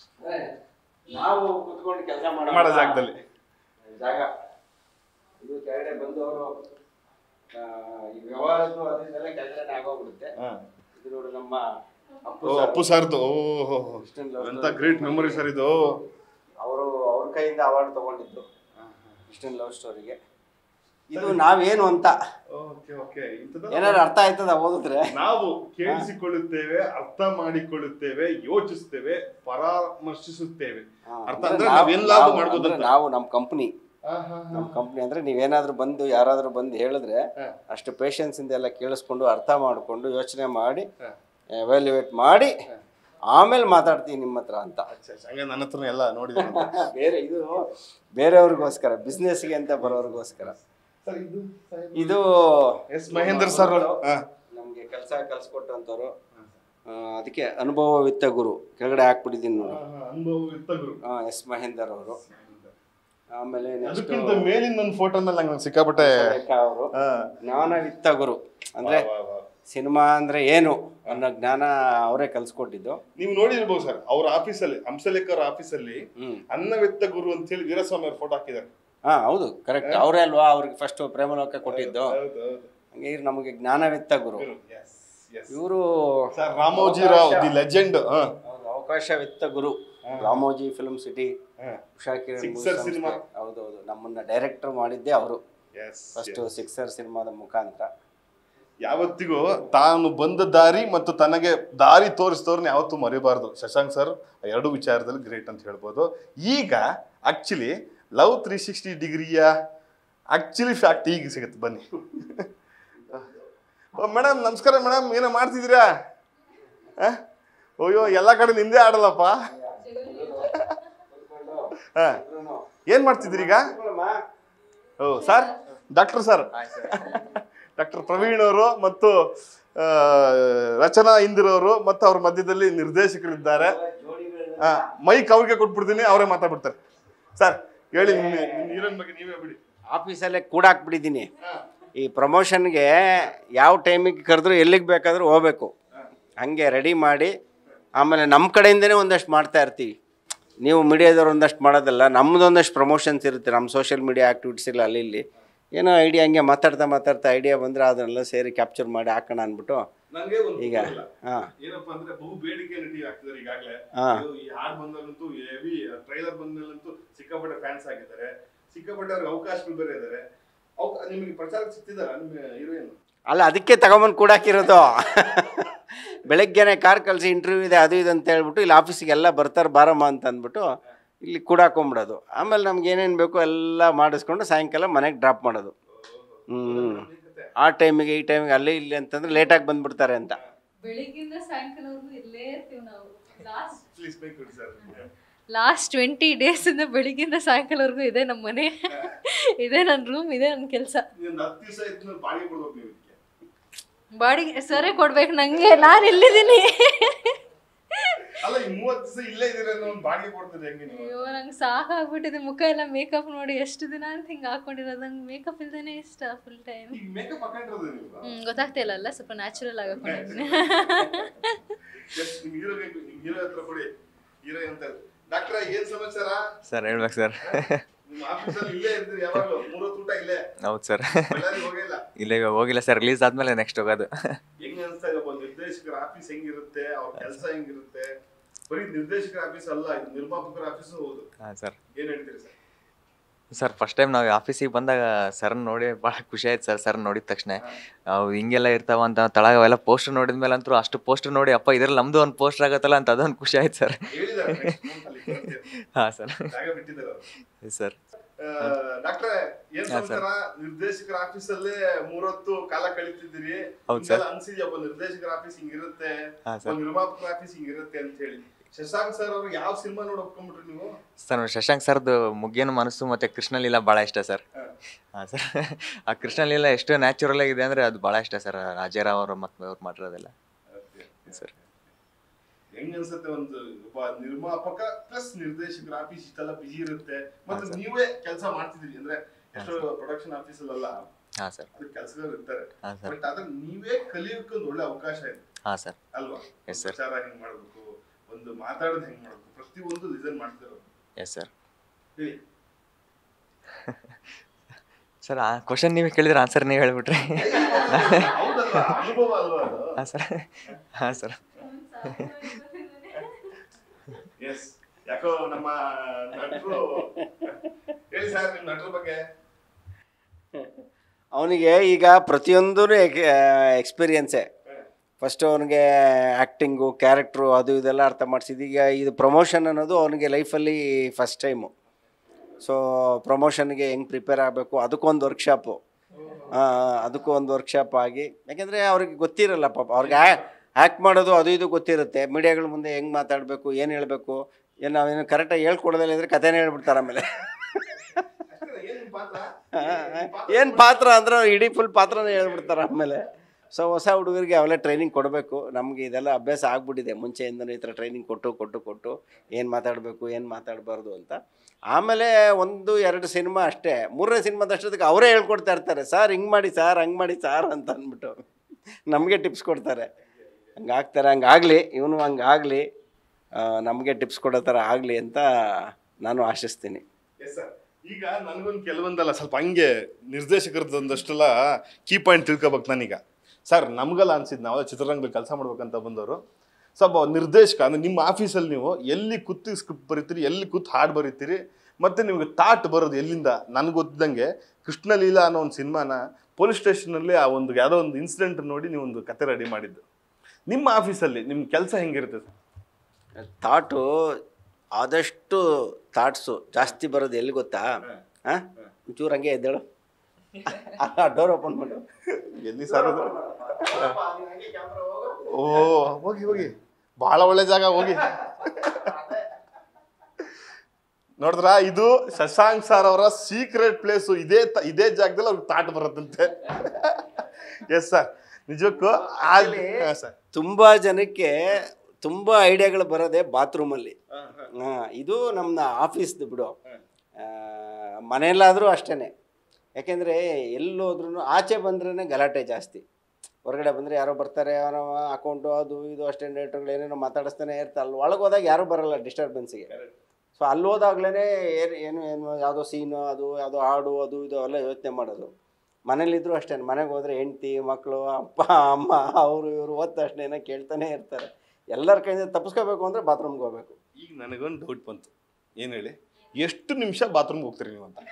[SPEAKER 2] ನಾವು ಕುತ್ಕೊಂಡು ಕೆಲಸ
[SPEAKER 1] ಮಾಡೋ ಜಾಗದಲ್ಲಿ
[SPEAKER 2] ಜಾಗ ಇದು ಕೆಳಗಡೆ ಬಂದವರು ಈ ವ್ಯವಹಾರದ್ದು ಅದನ್ನೆಲ್ಲ ಕೆಳಗಡೆ ಆಗೋಗ್ಬಿಡುತ್ತೆ ಇದು ನೋಡಿ ನಮ್ಮ ಅಪ್ಪು
[SPEAKER 1] ಓ ಅಪ್ಪು ಸರ್ದು ಓಹೋ
[SPEAKER 2] Christian love
[SPEAKER 1] ಎಂತ ಗ್ರೇಟ್ ಮೆಮೊರಿ ಸರ್ ಇದು
[SPEAKER 2] ಅವರು ಅವ್ರ ಕೈಯಿಂದ ಅವಾರ್ಡ್ ತಗೊಂಡಿದ್ದು ಕ್ರಿಶ್ಚಿಯನ್ ಲವ್ ಸ್ಟೋರಿಗೆ ಇದು ನಾವೇನು ಅಂತ
[SPEAKER 1] ಓಕೆ ಓಕೆ
[SPEAKER 2] ಏನಾದ್ರು ಅರ್ಥ ಆಯ್ತದ ಓದಿದ್ರೆ
[SPEAKER 1] ನಾವು ಕೇಳಿಸಿಕೊಳ್ಳುತ್ತೇವೆ ಅರ್ಥ ಮಾಡಿಕೊಳ್ಳುತ್ತೇವೆ ಯೋಚಿಸುತ್ತೇವೆ ಪರಾಮರ್ಶಿಸುತ್ತೇವೆ ಅರ್ಥ ಅಂದ್ರೆ
[SPEAKER 2] ನಾವು-
[SPEAKER 1] ನಾವೇನ್ ಲಾಭ
[SPEAKER 2] ನಾವು-
[SPEAKER 1] ಮಾಡ್ಬೋದು
[SPEAKER 2] ಅಂದ್ರೆ
[SPEAKER 1] ಅಂತ
[SPEAKER 2] ನಾವು ನಮ್ಮ ಕಂಪ್ನಿ ನಮ್ಮ ಕಂಪ್ನಿ ಅಂದ್ರೆ ನೀವೇನಾದ್ರೂ ಬಂದು ಯಾರಾದ್ರೂ ಬಂದು ಹೇಳಿದ್ರೆ
[SPEAKER 1] ಹಾ.
[SPEAKER 2] ಅಷ್ಟು ಪೇಷನ್ಸ್ ಇಂದ ಎಲ್ಲ ಕೇಳಿಸ್ಕೊಂಡು ಅರ್ಥ ಮಾಡಿಕೊಂಡು ಯೋಚನೆ ಮಾಡಿ ಎವ್ಯಾಲ್ಯೂಯೇಟ್ ಮಾಡಿ ಆಮೇಲೆ ಮಾತಾಡ್ತೀನಿ ನಿಮ್ಮ ಹತ್ರ ಅಂತ
[SPEAKER 1] ಹಂಗ ನನ್ನ ಹತ್ರ ಎಲ್ಲ ನೋಡಿದ್ದೀನಿ
[SPEAKER 2] ಬೇರೆ ಇದು ಬೇರೆಯವ್ರಿಗೋಸ್ಕರ ಬಿಸ್ನೆಸ್ಗೆ ಅಂತ ಬರೋರಿಗೋಸ್ಕರ
[SPEAKER 1] ಸರ್ ಇದು
[SPEAKER 2] ಇದು
[SPEAKER 1] ಎಸ್ ಮಹೇಂದ್ರ ಸರ್
[SPEAKER 2] ನಮ್ಗೆ ಕೆಲಸ ಕಲ್ಸ್ಕೊಟ್ಟಂತವ್ರು ಆ, ಅದಕ್ಕೆ ಅನುಭವವಿತ್ತ ಗುರು ಕೆಳಗಡೆ ಹಾಕ್ಬಿಟ್ಟಿದ್ದೀನಿ ನೋಡಿ
[SPEAKER 1] ಅನುಭವ ಇರ್ತಗ್ರು
[SPEAKER 2] ಎಸ್ ಮಹೇಂದರ್ ಅವರು ಆಮೇಲೆ ನೆಕ್ಸ್ಟ್
[SPEAKER 1] ಅದಕ್ಕಿಂತ ಮೇಲಿನ ನನ್ನ ಫೋಟೋನಲ್ಲಿ ನಂಗೆ ಸಿಕ್ಕಾಪಟ್ಟೆ
[SPEAKER 2] ಅವರು
[SPEAKER 1] ಹಾ.
[SPEAKER 2] ಜ್ಞಾನವಿತ್ತ ಗುರು ಅಂದ್ರೆ
[SPEAKER 1] ವಾ, ವಾ, ವಾ.
[SPEAKER 2] ಸಿನಿಮಾ ಅಂದ್ರೆ ಏನು ಅನ್ನೋ ಜ್ಞಾನ ಅವರೇ ಕಲ್ಸ್ಕೊಟ್ಟಿದ್ದು
[SPEAKER 1] ನೀವು ನೋಡಿರ್ಬೋದು ಸರ್ ಅವ್ರ ಆಫೀಸಲ್ಲಿ ಹಂಸಲೇಖ ಅವ್ರ ಆಫೀಸಲ್ಲಿ
[SPEAKER 2] ಹ್ಮ್
[SPEAKER 1] ಅನ್ನವೆತ್ತ ಗುರು ಅಂತ ಹೇಳಿ ವೀರಸ್ವಾಮಿ ಅವ್ರ ಫೋಟೋ ಹಾಕಿದ್ದಾರೆ
[SPEAKER 2] ಹಾ ಹೌದು ಕರೆಕ್ಟ್ ಅವರೇ ಅಲ್ವಾ ಅವ್ರಿಗೆ ಫಸ್ಟ್ ಪ್ರೇಮಲೋಕ ಕೊಟ್ಟಿದ್ದು
[SPEAKER 1] ಹೌದು ಹೌದು
[SPEAKER 2] ಹಂಗೆ ಇವ್ರು ನಮಗೆ ಜ್ಞಾನವಿತ್ತ ಗುರು
[SPEAKER 1] ಎಸ್ ಎಸ್
[SPEAKER 2] ಇವರು
[SPEAKER 1] ಸರ್ ರಾಮೋಜಿರಾವ್ ದಿ ಲೆಜೆಂಡ್
[SPEAKER 2] ಅವಕಾಶವಿತ್ತ ಗುರು Ramoji film city Usha Kiran
[SPEAKER 1] Sixer
[SPEAKER 2] movie ಸಂಸ್ಥೆ.
[SPEAKER 1] cinema.
[SPEAKER 2] ಹೌದೌದು ನಮ್ಮನ್ನ ಡೈರೆಕ್ಟರ್ ಮಾಡಿದ್ದೆ ಅವರು
[SPEAKER 1] ಎಸ್
[SPEAKER 2] ಫಸ್ಟ್ ಸಿಕ್ಸರ್ ಸಿನಿಮಾದ ಮುಖಾಂತರ
[SPEAKER 1] ಯಾವತ್ತಿಗೂ ತಾನು ಬಂದ ದಾರಿ ಮತ್ತು ತನಗೆ ದಾರಿ ತೋರಿಸಿದವ್ರನ್ನ ಯಾವತ್ತೂ ಮರಿಬಾರ್ದು ಶಶಾಂಕ್ ಸರ್ ಎರಡು ವಿಚಾರದಲ್ಲಿ ಗ್ರೇಟ್ ಅಂತ ಹೇಳ್ಬೋದು ಈಗ ಆಕ್ಚುಲಿ ಲವ್ ತ್ರೀ ಸಿಕ್ಸ್ಟಿ ಡಿಗ್ರಿಯ ಆಕ್ಚುಲಿ ಫ್ಯಾಕ್ಟ್ ಈಗ ಸಿಗುತ್ತೆ ಬನ್ನಿ ಮೇಡಮ್ ನಮಸ್ಕಾರ ಮೇಡಮ್ ಏನೋ ಮಾಡ್ತಿದ್ದೀರಾ ಆ? ಅಯ್ಯೋ ಎಲ್ಲ ಕಡೆ ನಿಂದೇ ಆಡಲ್ಲಪ್ಪ ಹಾ ಏನ್ ಮಾಡ್ತಿದ್ದೀರಿ ಈಗ ಓ sir doctor sir doctor Praveen ಅವರು ಮತ್ತು ಆ, ರಚನಾ ಇಂದಿರವರು ಮತ್ತು ಅವ್ರ ಮಧ್ಯದಲ್ಲಿ ನಿರ್ದೇಶಕರಿದ್ದಾರೆ ಆ, ಮೈಕ್ ಅವ್ರಿಗೆ ಕೊಟ್ಬಿಡ್ತೀನಿ ಅವರೇ ಮಾತಾಡ್ಬಿಡ್ತಾರೆ ಸರ್ ಹೇಳಿ ನಿಮ್ಮ ಹೀರೋನ್ ಬಗ್ಗೆ ನೀವೇ ಬಿಡಿ
[SPEAKER 2] ಆಫೀಸಲ್ಲೇ ಕೂಡಾಕ್ಬಿಟ್ಟಿದ್ದೀನಿ ಈ ಪ್ರಮೋಷನ್ಗೆ ಯಾವ ಟೈಮಿಗೆ ಕರೆದ್ರು ಎಲ್ಲಿಗೆ ಬೇಕಾದ್ರೂ ಹೋಗ್ಬೇಕು ಹಂಗೆ ರೆಡಿ ಮಾಡಿ ಆಮೇಲೆ ನಮ್ಮ ಕಡೆಯಿಂದನೇ ಒಂದಷ್ಟು ಮಾಡ್ತಾ ಇರ್ತೀವಿ ನೀವು ಮೀಡಿಯಾದವ್ರು ಒಂದಷ್ಟು ಮಾಡೋದಲ್ಲ ನಮ್ಮದೊಂದಷ್ಟು ಪ್ರಮೋಷನ್ಸ್ ಇರುತ್ತೆ ನಮ್ಮ ಸೋಷಿಯಲ್ ಮೀಡಿಯಾ ಆ್ಯಕ್ಟಿವಿಟೀಸ್ ಇಲ್ಲ ಅಲ್ಲಿ ಇಲ್ಲಿ ಏನೋ ಐಡಿಯಾ ಹಂಗೆ ಮಾತಾಡ್ತಾ ಮಾತಾಡ್ತಾ ಐಡಿಯಾ ಬಂದರೆ ಅದನ್ನೆಲ್ಲ ಸೇರಿ ಕ್ಯಾಪ್ಚರ್ ಮಾಡಿ ಹಾಕೋಣ ಅಂದ್ಬಿಟ್ಟು
[SPEAKER 1] ನಂಗೆ ಒಂದು
[SPEAKER 2] ಈಗ ಹಾಂ
[SPEAKER 1] ಏನಪ್ಪಾ ಅಂದ್ರೆ ಬಹು ಬೇಡಿಕೆ ನಟಿ ಆಗ್ತಿದ್ದಾರೆ ಈಗಾಗಲೇ
[SPEAKER 2] ಹಾ.
[SPEAKER 1] ಈ ಹಾಡ್ ಬಂದಾಗಂತೂ ಹೆವಿ ಟ್ರೈಲರ್ ಬಂದ್ಮೇಲಂತೂ ಸಿಕ್ಕಾಪಟ್ಟೆ ಫ್ಯಾನ್ಸ್ ಆಗಿದ್ದಾರೆ ಸಿಕ್ಕಾಪಟ್ಟೆ ಅವ್ರಿಗೆ ಅವಕಾಶಗಳು ಬೇರೆ ಇದ್ದಾರೆ ಅವಕ ನಿಮಗೆ ಪ್ರಚಾರಕ್ಕೆ ಸಿಗ್ತಿದಾರ ನಿಮ್ಮ ಹೀರೋಯಿನ್
[SPEAKER 2] ಅಲ್ಲ ಅದಕ್ಕೆ ತಗೊಂಬಂದು ಕೂಡಾಕಿರೋದು ಬೆಳಗ್ಗೆನೆ ಕಾರ್ ಕಳಿಸಿ ಇಂಟರ್ವ್ಯೂ ಇದೆ ಅದು ಇದು ಅಂತ ಹೇಳ್ಬಿಟ್ಟು ಇಲ್ಲಿ ಆಫೀಸಿಗೆ ಎಲ್ಲ ಬರ್ತಾರೆ ಬಾರಮ್ಮ ಅಂತ ಅಂದ್ಬಿಟ್ಟು ಇಲ್ಲಿ ಕೂಡಾಕೊಂಬಿಡೋದು ಆಮೇಲೆ ನಮ್ಗೆ ಏನೇನು ಬೇಕೋ ಎಲ್ಲ ಮಾಡಿಸ್ಕೊಂಡು ಸಾಯಂಕಾಲ ಮನೆಗೆ ಡ್ರಾಪ್ ಮಾಡೋದು ಹ್ಞೂ ಆ ಟೈಮಿಗೆ ಈ ಟೈಮಿಗೆ ಅಲ್ಲಿ ಇಲ್ಲಿ ಅಂತಂದ್ರೆ ಲೇಟಾಗಿ ಬಂದ್ಬಿಡ್ತಾರೆ ಅಂತ
[SPEAKER 3] ಬೆಳಿಗ್ಗಿಂದ ಸಾಯಂಕಾಲವರೆಗೂ ಇಲ್ಲೇ ಇರ್ತೀವಿ ನಾವು ಲಾಸ್ಟ್
[SPEAKER 1] ಪ್ಲೀಸ್ ಬೇಕು ಸರ್
[SPEAKER 3] ಲಾಸ್ಟ್ ಟ್ವೆಂಟಿ ಡೇಸಿಂದ ಬೆಳಿಗ್ಗಿಂದ ಸಾಯಂಕಾಲವರೆಗೂ ಇದೆ ನಮ್ಮ ಮನೆ ಇದೆ ನನ್ನ ರೂಮ್ ಇದೆ ನನ್ನ ಕೆಲಸ
[SPEAKER 1] ಒಂದು ಹತ್ತು ದಿವಸ ಇದ್ಮೇಲೆ ಬಾಡಿಗೆ ಕೊಡ್ಬೇಕು ನೀವು ಇದಕ್ಕೆ
[SPEAKER 3] ಬಾಡಿಗೆ ಸರೇ ಕೊಡ್ಬೇಕು ನಂಗೆ ನಾನು ಎಲ್ಲಿದ್ದೀನಿ
[SPEAKER 1] ಅಲ್ಲ ಈ ಮೂವತ್ತು ದಿವಸ ಇಲ್ಲೇ ಇದೀರ ಅನ್ನೋ ಒಂದು ಬಾಡಿಗೆ ಕೊಡ್ತೀರಿ ಹೆಂಗೆ ನೀವು
[SPEAKER 3] ಅಯ್ಯೋ ನಂಗೆ ಸಾಕಾಗ್ಬಿಟ್ಟಿದೆ ಮುಖ ಎಲ್ಲ ಮೇಕಪ್ ನೋಡಿ ಎಷ್ಟು ದಿನ ಅಂತ ಹಿಂಗೆ ಹಾಕೊಂಡಿರೋದು ನಂಗೆ ಮೇಕಪ್ ಇಲ್ದೇನೆ ಇಷ್ಟ ಫುಲ್ ಟೈಮ್
[SPEAKER 1] ಈಗ ಮೇಕಪ್ ಹಾಕೊಂಡಿರೋದು ನೀವು
[SPEAKER 3] ಹ್ಮ್ ಗೊತ್ತಾಗ್ತಾ ಇಲ್ಲ ಸ್ವಲ್ಪ ನ್ಯಾಚುರಲ್ ಆಗಿ ಹಾಕೊಂಡಿದ್ದೀನಿ
[SPEAKER 1] ಎಸ್ ನಿಮ್ ಹೀರೋ ನಿಮ್ ಹೀರೋ ಹತ್ರ ಕೊಡಿ ಹೀರೋ ಅಂತ ಡಾಕ್ಟ್ರ ಏನ್ ಸಮಾಚಾರ
[SPEAKER 4] ಸರ್ ಹೇಳ್ಬೇಕು ಸರ್
[SPEAKER 1] ನಿಮ್ಮ ಆಫೀಸಲ್ಲಿ ಇಲ್ಲೇ ಇರ್ತೀರಿ ಯಾವಾಗಲೂ ಮೂರೊತ್ತು ಊಟ ಇಲ್ಲೇ
[SPEAKER 4] ಹೌದು ಸರ್
[SPEAKER 1] ಬಳ್ಳಾರಿ ಹೋಗಿಲ್ಲ
[SPEAKER 4] ಇಲ್ಲ ಈಗ ಹೋಗಿಲ್ಲ ಸರ್ ರಿಲೀಸ್ ಆದ್ಮೇಲೆ ನೆಕ್ಸ್ಟ್ ಹೋಗೋದು
[SPEAKER 1] ಹೆಂಗ್ ಅನ್ಸ್ತಾ ಇದೆ ಒಬ್ಬ ನಿರ್ದೇಶಕರ ಆಫೀಸ್ ಹೆಂಗಿರುತ್ತೆ ಅವ್ರ ಕೆಲಸ ಹೆಂಗಿರುತ್ತೆ ಬರೀ ನಿರ್ದೇಶಕರ ಆಫೀಸ್ ಅಲ್ಲ ಇದು ನಿರ್ಮಾಪಕರ ಆಫೀಸು ಹೌದು
[SPEAKER 4] ಹಾಂ ಸರ್
[SPEAKER 1] ಏನ್ ಹೇಳ್ತೀರಿ ಸರ್
[SPEAKER 4] ಸರ್ ಫಸ್ಟ್ ಟೈಮ್ ನಾವು ಆಫೀಸಿಗೆ ಬಂದಾಗ ಸರ್ ನೋಡಿ ಭಾಳ ಖುಷಿ ಆಯ್ತು ಸರ್ ಸರ್ ನೋಡಿದ ತಕ್ಷಣ ಅವು ಹಿಂಗೆಲ್ಲ ಇರ್ತಾವ ಅಂತ ತಳಗ ಅವೆಲ್ಲ ಪೋಸ್ಟರ್ ನೋಡಿದ ಮೇಲೆ ಅಂತೂ ಅಷ್ಟು ಪೋಸ್ಟರ್ ನೋಡಿ ಅಪ್ಪ ಇದ್ರಲ್ಲಿ ನಮ್ದು ಒಂದು ಪೋಸ್ಟರ್ ಆಗತ್ತಲ್ಲ ಅಂತ ಅದೊಂದು ಖುಷಿ ಆಯ್ತು ಸರ್
[SPEAKER 1] ಹೇಳಿದ್ದಾರೆ next month ಅಲ್ಲಿ ಬರ್ತೀವಿ.
[SPEAKER 4] ಹಾಂ ಸರ್
[SPEAKER 1] ಜಾಗ ಬಿಟ್ಟಿದ್ದಾರೆ ಅವ್ರು
[SPEAKER 4] ಸರ್
[SPEAKER 1] ಡಾಕ್ಟ್ರೆ ಏನ್
[SPEAKER 4] ಹಾ,
[SPEAKER 1] ಸಮಾಚಾರ ನಿರ್ದೇಶಕರ ಆಫೀಸಲ್ಲೇ ಮೂರೊತ್ತು ಕಾಲ ಕಳೀತಿದ್ದೀರಿ
[SPEAKER 4] ಹೌದು
[SPEAKER 1] ನಿಮ್ಗೆಲ್ಲ ಅನ್ಸಿದ್ಯಾ ಒಬ್ಬ ನಿರ್ದೇಶಕರ ಆಫೀಸ್ ಹಿಂಗಿರುತ್ತೆ
[SPEAKER 4] ಹಾ,
[SPEAKER 1] ಒಬ್ಬ ನಿರ್ಮಾಪಕರ ಆಫೀಸ್ ಹಿಂಗಿರುತ್ತೆ ಅಂತ ಹೇಳಿ ಶಶಾಂಕ್ ಸರ್ ಅವ್ರು ಯಾವ ಸಿನಿಮಾ ನೋಡಿ ಒಪ್ಕೊಂಡ್ಬಿಟ್ರಿ ನೀವು
[SPEAKER 4] ಸರ್ ಶಶಾಂಕ್ ಸರ್ದು ಮುಗ್ಗೇನು ಮನಸ್ಸು ಮತ್ತು ಕೃಷ್ಣಲೀಲಾ ಭಾಳ ಇಷ್ಟ ಸರ್ ಹಾಂ ಸರ್ ಆ ಕೃಷ್ಣಲೀಲಾ ಎಷ್ಟು ನ್ಯಾಚುರಲ್ ಆಗಿದೆ ಅಂದರೆ ಅದು ಭಾಳ ಇಷ್ಟ ಸರ್ ರಾಜಾರಾವ್ ಅವರು ಮತ್ತು ಅವ್ರು ಮಾಡಿರೋದೆಲ್ಲ ಸರ್
[SPEAKER 1] ಹೆಂಗ್ ಅನ್ಸುತ್ತೆ ಒಂದು ಒಬ್ಬ ನಿರ್ಮಾಪಕ ಪ್ಲಸ್ ನಿರ್ದೇಶಕರ ಆಫೀಸ್ ಇಷ್ಟೆಲ್ಲ ಬಿಜಿ ಇರುತ್ತೆ ಮತ್ತೆ ನೀವೇ ಕೆಲಸ ಮಾಡ್ತಿದ್ದೀರಿ ಅಂದ್ರೆ ಎಷ್ಟೋ ಪ್ರೊಡಕ್ಷನ್ ಆಫೀಸ್ ಅಲ್ಲ
[SPEAKER 4] ಹಾಂ ಸರ್
[SPEAKER 1] ಅದಕ್ಕೆ ಕೆಲಸಗಾರ ಇರ್ತಾರೆ
[SPEAKER 4] ಹಾಂ ಸರ್
[SPEAKER 1] ಬಟ್ ಅದ್ರ ನೀವೇ ಕಲಿಯೋಕೆ ಒಂದು ಒಳ್ಳೆ ಅವಕಾಶ ಇದೆ
[SPEAKER 4] ಹಾಂ ಸರ್
[SPEAKER 1] ಅಲ್ವಾ
[SPEAKER 4] Yes, sir.
[SPEAKER 1] ವಿಚಾರ ಹೆಂಗ್ ಮಾಡ್ಬೇಕು ಒಂದು ಮಾತಾಡೋದು ಹೆಂಗ್ ಮಾಡ್ಬೇಕು ಪ್ರತಿಯೊಂದು ಲಿಸನ್ ಮಾಡ್ತಿರೋ
[SPEAKER 4] ಎಸ್ ಸರ್
[SPEAKER 1] ಹೇಳಿ
[SPEAKER 4] ಸರ್ ಆ ಕ್ವಶನ್ ನೀವೇ ಕೇಳಿದ್ರೆ ಆನ್ಸರ್ ನೀವು ಹೇಳ್ಬಿಟ್ರಿ
[SPEAKER 1] ಹೌದಲ್ವಾ ಅನುಭವ ಅಲ್ವಾ ಅದು
[SPEAKER 4] ಹಾಂ ಸರ್ ಹಾಂ ಸರ್
[SPEAKER 1] ಎಸ್ ಯಾಕೋ ನಮ್ಮ ನಟರು ಹೇಳಿ ಸರ್ ನಿಮ್ ನಟರ ಬಗ್ಗೆ
[SPEAKER 2] ಅವನಿಗೆ ಈಗ ಪ್ರತಿಯೊಂದೂ ಎಕ್ಸ್ಪೀರಿಯನ್ಸೇ ಫಸ್ಟ್ ಅವನಿಗೆ ಆ್ಯಕ್ಟಿಂಗು ಕ್ಯಾರೆಕ್ಟ್ರು ಅದು ಇದೆಲ್ಲ ಅರ್ಥ ಮಾಡಿಸಿದ್ದು ಈಗ ಇದು ಪ್ರಮೋಷನ್ ಅನ್ನೋದು ಅವನಿಗೆ ಲೈಫಲ್ಲಿ ಫಸ್ಟ್ ಟೈಮು ಸೊ ಪ್ರಮೋಷನ್ಗೆ ಹೆಂಗೆ ಪ್ರಿಪೇರ್ ಆಗಬೇಕು ಅದಕ್ಕೊಂದು ವರ್ಕ್ಶಾಪು ಅದಕ್ಕೂ ಒಂದು ವರ್ಕ್ಶಾಪ್ ಆಗಿ ಯಾಕೆಂದರೆ ಅವ್ರಿಗೆ ಗೊತ್ತಿರಲ್ಲ ಪಾಪ ಅವ್ರಿಗೆ ಆ್ಯಕ್ಟ್ ಮಾಡೋದು ಅದು ಇದು ಗೊತ್ತಿರುತ್ತೆ ಮೀಡಿಯಾಗಳ ಮುಂದೆ ಹೆಂಗೆ ಮಾತಾಡಬೇಕು ಏನು ಹೇಳಬೇಕು ಏನು ನಾವೇನು ಕರೆಕ್ಟಾಗಿ ಹೇಳ್ಕೊಡೋದಿಲ್ಲ ಇದ್ರೆ ಕಥೆನೇ ಹೇಳ್ಬಿಡ್ತಾರೆ ಆಮೇಲೆ
[SPEAKER 1] ಏನ್ ನಿಮ್ ಪಾತ್ರ
[SPEAKER 2] ಏನು ಪಾತ್ರ ಅಂದ್ರೆ ಇಡೀ ಫುಲ್ ಪಾತ್ರನೇ ಹೇಳ್ಬಿಡ್ತಾರೆ ಆಮೇಲೆ ಸೊ ಹೊಸ ಹುಡುಗರಿಗೆ ಅವೆಲ್ಲ ಟ್ರೈನಿಂಗ್ ಕೊಡಬೇಕು ನಮಗೆ ಇದೆಲ್ಲ ಅಭ್ಯಾಸ ಆಗ್ಬಿಟ್ಟಿದೆ ಮುಂಚೆಯಿಂದನೂ ಈ ಥರ ಟ್ರೈನಿಂಗ್ ಕೊಟ್ಟು ಕೊಟ್ಟು ಕೊಟ್ಟು ಏನು ಮಾತಾಡಬೇಕು ಏನು ಮಾತಾಡಬಾರ್ದು ಅಂತ ಆಮೇಲೆ ಒಂದು ಎರಡು ಸಿನಿಮಾ ಅಷ್ಟೇ ಮೂರನೇ ಸಿನಿಮಾದಷ್ಟೊತ್ತಿಗೆ ಅವರೇ ಹೇಳ್ಕೊಡ್ತಾ ಇರ್ತಾರೆ ಸರ್ ಹಿಂಗೆ ಮಾಡಿ ಸರ್ ಹಂಗೆ ಮಾಡಿ ಸರ್ ಅಂತ ಅಂದ್ಬಿಟ್ಟು ನಮಗೆ ಟಿಪ್ಸ್ ಕೊಡ್ತಾರೆ ಹಂಗಾಗ್ತಾರೆ ಹಂಗಾಗಲಿ ಇವನು ಹಂಗಾಗಲಿ ನಮಗೆ ಟಿಪ್ಸ್ ಕೊಡೋ ಥರ ಆಗಲಿ ಅಂತ ನಾನು ಆಶಿಸ್ತೀನಿ
[SPEAKER 1] ಎಸ್ ಸರ್ ಈಗ ನನಗೊಂದು ಕೆಲವೊಂದಲ್ಲ ಸ್ವಲ್ಪ ಹಂಗೆ ನಿರ್ದೇಶಕರದೊಂದಷ್ಟೆಲ್ಲ ಕೀ ಪಾಯಿಂಟ್ ತಿಳ್ಕೊಬೇಕು ನಾನೀಗ ಸರ್ ನಮ್ಗಲ್ಲ ಅನ್ಸಿದ್ ನಾವು ಚಿತ್ರರಂಗದಲ್ಲಿ ಕೆಲಸ ಮಾಡ್ಬೇಕಂತ ಬಂದವರು ಸ್ವಲ್ಪ ನಿರ್ದೇಶಕ ಅಂದ್ರೆ ನಿಮ್ಮ ಆಫೀಸಲ್ಲಿ ನೀವು ಎಲ್ಲಿ ಕೂತು ಸ್ಕ್ರಿಪ್ಟ್ ಬರೀತೀರಿ ಎಲ್ಲಿ ಕೂತು ಹಾಡು ಬರೀತೀರಿ ಮತ್ತೆ ನಿಮಗೆ ತಾಟ್ ಬರೋದು ಎಲ್ಲಿಂದ ನನಗೆ ಗೊತ್ತಿದ್ದಂಗೆ ಕೃಷ್ಣಲೀಲಾ ಅನ್ನೋ ಒಂದು ಸಿನಿಮಾನ ಪೊಲೀಸ್ ಸ್ಟೇಷನಲ್ಲಿ ಆ ಒಂದು ಯಾವುದೋ ಒಂದು ಇನ್ಸಿಡೆಂಟ್ ನೋಡಿ ನೀವು ಒಂದು ಕತೆ ರೆಡಿ ಮಾಡಿದ್ದು ನಿಮ್ಮ ಆಫೀಸಲ್ಲಿ ನಿಮ್ಮ ಕೆಲಸ ಹೆಂಗಿರುತ್ತೆ ಸರ್
[SPEAKER 2] ಥಾಟು ಆದಷ್ಟು ಥಾಟ್ಸು ಜಾಸ್ತಿ ಬರೋದು ಎಲ್ಲಿ ಗೊತ್ತಾ ಹಾಂ ಒಂಚೂರು ಹಂಗೆ ಎದ್ದೇಳು ಡೋರ್ ಓಪನ್ ಮಾಡು
[SPEAKER 1] ಎಲ್ಲಿ ಸರ್ ಅದು ಓ ಹೋಗಿ ಹೋಗಿ ಬಹಳ ಒಳ್ಳೆ ಜಾಗ ಹೋಗಿ ನೋಡಿದ್ರ ಇದು ಶಶಾಂಕ್ ಸರ್ ಅವರ ಸೀಕ್ರೆಟ್ ಪ್ಲೇಸು ಇದೇ ತ- ಇದೇ ಜಾಗದಲ್ಲಿ ಅವ್ರಿಗೆ ತಾಟ್ ಬರುತ್ತಂತೆ ಎಸ್ ಸರ್ ನಿಜಕ್ಕೂ ಸರ್
[SPEAKER 2] ತುಂಬ ಜನಕ್ಕೆ ತುಂಬ ಐಡಿಯಾಗಳು ಬರೋದೇ ಬಾತ್ರೂಮಲ್ಲಿ ಹಾಂ ಇದು ನಮ್ಮ ಆಫೀಸ್ದು ಬಿಡು ಆ, ಮನೆಯಲ್ಲಾದರೂ ಅಷ್ಟೇ ಯಾಕೆಂದರೆ ಎಲ್ಲೋದ್ರೂ ಆಚೆ ಬಂದ್ರೇ ಗಲಾಟೆ ಜಾಸ್ತಿ ಹೊರಗಡೆ ಬಂದರೆ ಯಾರೋ ಬರ್ತಾರೆ ಅವನ ಅಕೌಂಟು ಅದು ಇದು ಅಷ್ಟೆಂಡೇಟ್ಗಳು ಏನೇನೋ ಮಾತಾಡಿಸ್ತಾನೆ ಇರ್ತಾರೆ ಅಲ್ಲಿ ಒಳಗೆ ಹೋದಾಗ ಯಾರೂ ಬರಲ್ಲ ಡಿಸ್ಟರ್ಬೆನ್ಸಿಗೆ ಸೊ ಅಲ್ಲಿ ಹೋದಾಗ್ಲೇ ಏನು ಏನು ಏನು ಯಾವುದೋ ಸೀನು ಅದು ಯಾವುದೋ ಹಾಡು ಅದು ಇದು ಎಲ್ಲ ಯೋಚನೆ ಮಾಡೋದು ಮನೇಲಿದ್ರು ಅಷ್ಟೇ ಮನೆಗೆ ಹೋದರೆ ಹೆಂಡ್ತಿ ಮಕ್ಕಳು ಅಪ್ಪ ಅಮ್ಮ ಅವರು ಇವರು ಓದ್ ತಕ್ಷಣ ಕೇಳ್ತಾನೆ ಇರ್ತಾರೆ ಎಲ್ಲರ ಕೈಯಿಂದ ತಪ್ಪಿಸ್ಕೋಬೇಕು ಅಂದರೆ ಬಾತ್ರೂಮ್ಗೆ ಹೋಗ್ಬೇಕು
[SPEAKER 1] ಈಗ ನನಗೊಂದು ಡೌಟ್ ಬಂತು ಏನು ಹೇಳಿ ಎಷ್ಟು ನಿಮಿಷ ಬಾತ್ರೂಮ್ಗೆ ಹೋಗ್ತೀರಿ ನೀವು ಅಂತ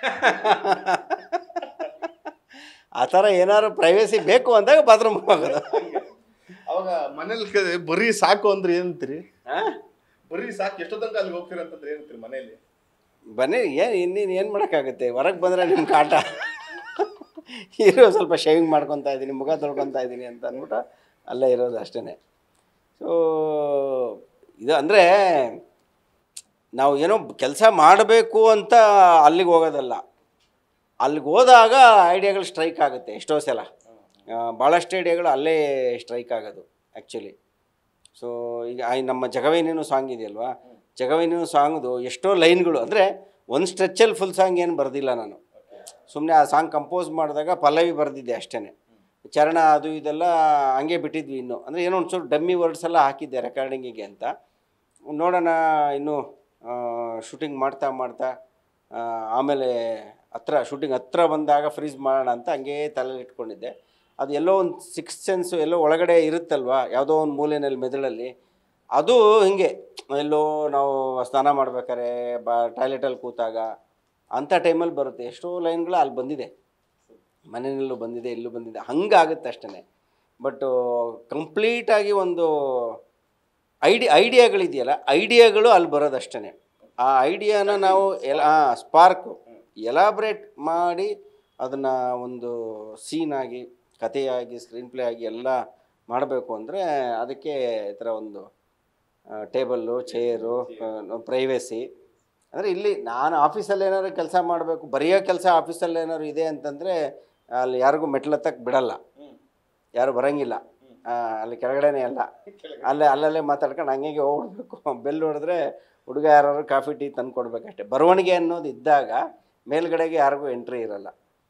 [SPEAKER 2] ಆ ಥರ ಏನಾದ್ರು ಪ್ರೈವೇಸಿ ಬೇಕು ಅಂದಾಗ ಬಾತ್ರೂಮ್ಗೆ ಹೋಗೋದು
[SPEAKER 1] ಅವಾಗ ಮನೇಲಿ ಕ- ಬರೀ ಸಾಕು ಅಂದ್ರೆ ಏನಂತೀರಿ
[SPEAKER 2] ಆ?
[SPEAKER 1] ಬರೀ ಸಾಕು ಎಷ್ಟೋ ತನಕ ಅಲ್ಲಿಗೆ ಹೋಗ್ತೀರಿ ಅಂತಂದ್ರೆ ಏನಂತೀರಿ ಮನೆಯಲ್ಲಿ
[SPEAKER 2] ಬನ್ನಿ ಏನು ಇನ್ನೇನು ಏನು ಮಾಡೋಕ್ಕಾಗುತ್ತೆ ಹೊರಗೆ ಬಂದರೆ ನಿಮ್ಮ ಕಾಟ ಇರೋ ಸ್ವಲ್ಪ ಶೇವಿಂಗ್ ಮಾಡ್ಕೊತಾ ಇದ್ದೀನಿ ಮುಖ ತೊಳ್ಕೊತಾ ಇದ್ದೀನಿ ಅಂತ ಅಂದ್ಬಿಟ್ಟು ಅಲ್ಲೇ ಇರೋದು ಅಷ್ಟೇ ಸೊ ಇದು ಅಂದರೆ ನಾವು ಏನೋ ಕೆಲಸ ಮಾಡಬೇಕು ಅಂತ ಅಲ್ಲಿಗೆ ಹೋಗೋದಲ್ಲ ಅಲ್ಲಿಗೆ ಹೋದಾಗ ಐಡಿಯಾಗಳು ಸ್ಟ್ರೈಕ್ ಆಗುತ್ತೆ ಎಷ್ಟೋ ಸಲ ಆ, ಭಾಳಷ್ಟು ಐಡಿಯಾಗಳು ಅಲ್ಲೇ ಸ್ಟ್ರೈಕ್ ಆಗೋದು ಆ್ಯಕ್ಚುಲಿ ಸೊ ಈಗ ಆ ನಮ್ಮ ಜಗವೇನೇನು ಸಾಂಗ್ ಇದೆಯಲ್ವಾ ಜಗವೇನೇನು ಸಾಂಗ್ದು ಎಷ್ಟೋ ಲೈನ್ಗಳು ಅಂದರೆ ಒಂದು ಸ್ಟ್ರೆಚ್ಚಲ್ಲಿ ಫುಲ್ ಸಾಂಗ್ ಏನು ಬರೆದಿಲ್ಲ ನಾನು ಸುಮ್ಮನೆ ಆ ಸಾಂಗ್ ಕಂಪೋಸ್ ಮಾಡಿದಾಗ ಪಲ್ಲವಿ ಬರೆದಿದ್ದೆ ಅಷ್ಟೇ ಚರಣ ಅದು ಇದೆಲ್ಲ ಹಂಗೆ ಬಿಟ್ಟಿದ್ವಿ ಇನ್ನು ಅಂದರೆ ಏನೋ ಒಂಚೂರು ಡಮ್ಮಿ ವರ್ಡ್ಸ್ ಎಲ್ಲ ಹಾಕಿದ್ದೆ ರೆಕಾರ್ಡಿಂಗಿಗೆ ಅಂತ ನೋಡೋಣ ಇನ್ನು ಶೂಟಿಂಗ್ ಮಾಡ್ತಾ ಮಾಡ್ತಾ ಆ, ಆಮೇಲೆ ಹತ್ರ ಶೂಟಿಂಗ್ ಹತ್ರ ಬಂದಾಗ ಫ್ರೀಸ್ ಮಾಡೋಣ ಅಂತ ಹಂಗೇ ತಲೆಯಲ್ಲಿ ಇಟ್ಕೊಂಡಿದ್ದೆ ಅದು ಎಲ್ಲೋ ಒಂದು ಸಿಕ್ಸ್ ಸೆನ್ಸು ಎಲ್ಲೋ ಒಳಗಡೆ ಇರುತ್ತಲ್ವಾ ಯಾವುದೋ ಒಂದು ಮೂಲೆಯಲ್ಲಿ ಮೆದುಳಲ್ಲಿ ಅದು ಹಿಂಗೆ ಎಲ್ಲೋ ನಾವು ಸ್ನಾನ ಮಾಡ್ಬೇಕಾದ್ರೆ ಬಾ ಟಾಯ್ಲೆಟಲ್ಲಿ ಕೂತಾಗ ಅಂಥ ಟೈಮಲ್ಲಿ ಬರುತ್ತೆ ಎಷ್ಟೋ ಲೈನ್ಗಳು ಅಲ್ಲಿ ಬಂದಿದೆ ಮನೆಯಲ್ಲೂ ಬಂದಿದೆ ಇಲ್ಲೂ ಬಂದಿದೆ ಹಂಗಾಗುತ್ತೆ ಅಷ್ಟೇ ಬಟ್ಟು ಕಂಪ್ಲೀಟಾಗಿ ಒಂದು ಐಡಿ ಐಡಿಯಾಗಳಿದೆಯಲ್ಲ ಐಡಿಯಾಗಳು ಅಲ್ಲಿ ಬರೋದಷ್ಟೇ ಆ ಐಡಿಯಾನ ನಾವು ಎಲ ಸ್ಪಾರ್ಕು ಎಲಾಬ್ರೇಟ್ ಮಾಡಿ ಅದನ್ನು ಒಂದು ಸೀನಾಗಿ ಕಥೆಯಾಗಿ ಸ್ಕ್ರೀನ್ ಪ್ಲೇ ಆಗಿ ಎಲ್ಲ ಮಾಡಬೇಕು ಅಂದರೆ ಅದಕ್ಕೆ ಈ ಥರ ಒಂದು ಟೇಬಲ್ಲು ಚೇರು ಪ್ರೈವೇಸಿ ಅಂದರೆ ಇಲ್ಲಿ ನಾನು ಆಫೀಸಲ್ಲಿ ಏನಾದ್ರು ಕೆಲಸ ಮಾಡಬೇಕು ಬರೆಯೋ ಕೆಲಸ ಆಫೀಸಲ್ಲಿ ಏನಾದ್ರು ಇದೆ ಅಂತಂದರೆ ಅಲ್ಲಿ ಯಾರಿಗೂ ಮೆಟ್ಲತ್ತಕ್ಕೆ ಬಿಡಲ್ಲ ಯಾರು ಬರೋಂಗಿಲ್ಲ ಆ, ಅಲ್ಲಿ ಕೆಳಗಡೆನೇ ಅಲ್ಲ ಅಲ್ಲೇ ಅಲ್ಲಲ್ಲೇ ಮಾತಾಡ್ಕೊಂಡು ಹಂಗೆ ಹೋಗ್ಬಿಡ್ಬೇಕು ಬೆಲ್ ಹೊಡೆದ್ರೆ ಹುಡುಗ ಯಾರು ಕಾಫಿ ಟೀ ತಂದು ಕೊಡ್ಬೇಕಷ್ಟೆ ಬರವಣಿಗೆ ಅನ್ನೋದು ಇದ್ದಾಗ ಮೇಲ್ಗಡೆಗೆ ಯಾರಿಗೂ ಎಂಟ್ರಿ ಇರಲ್ಲ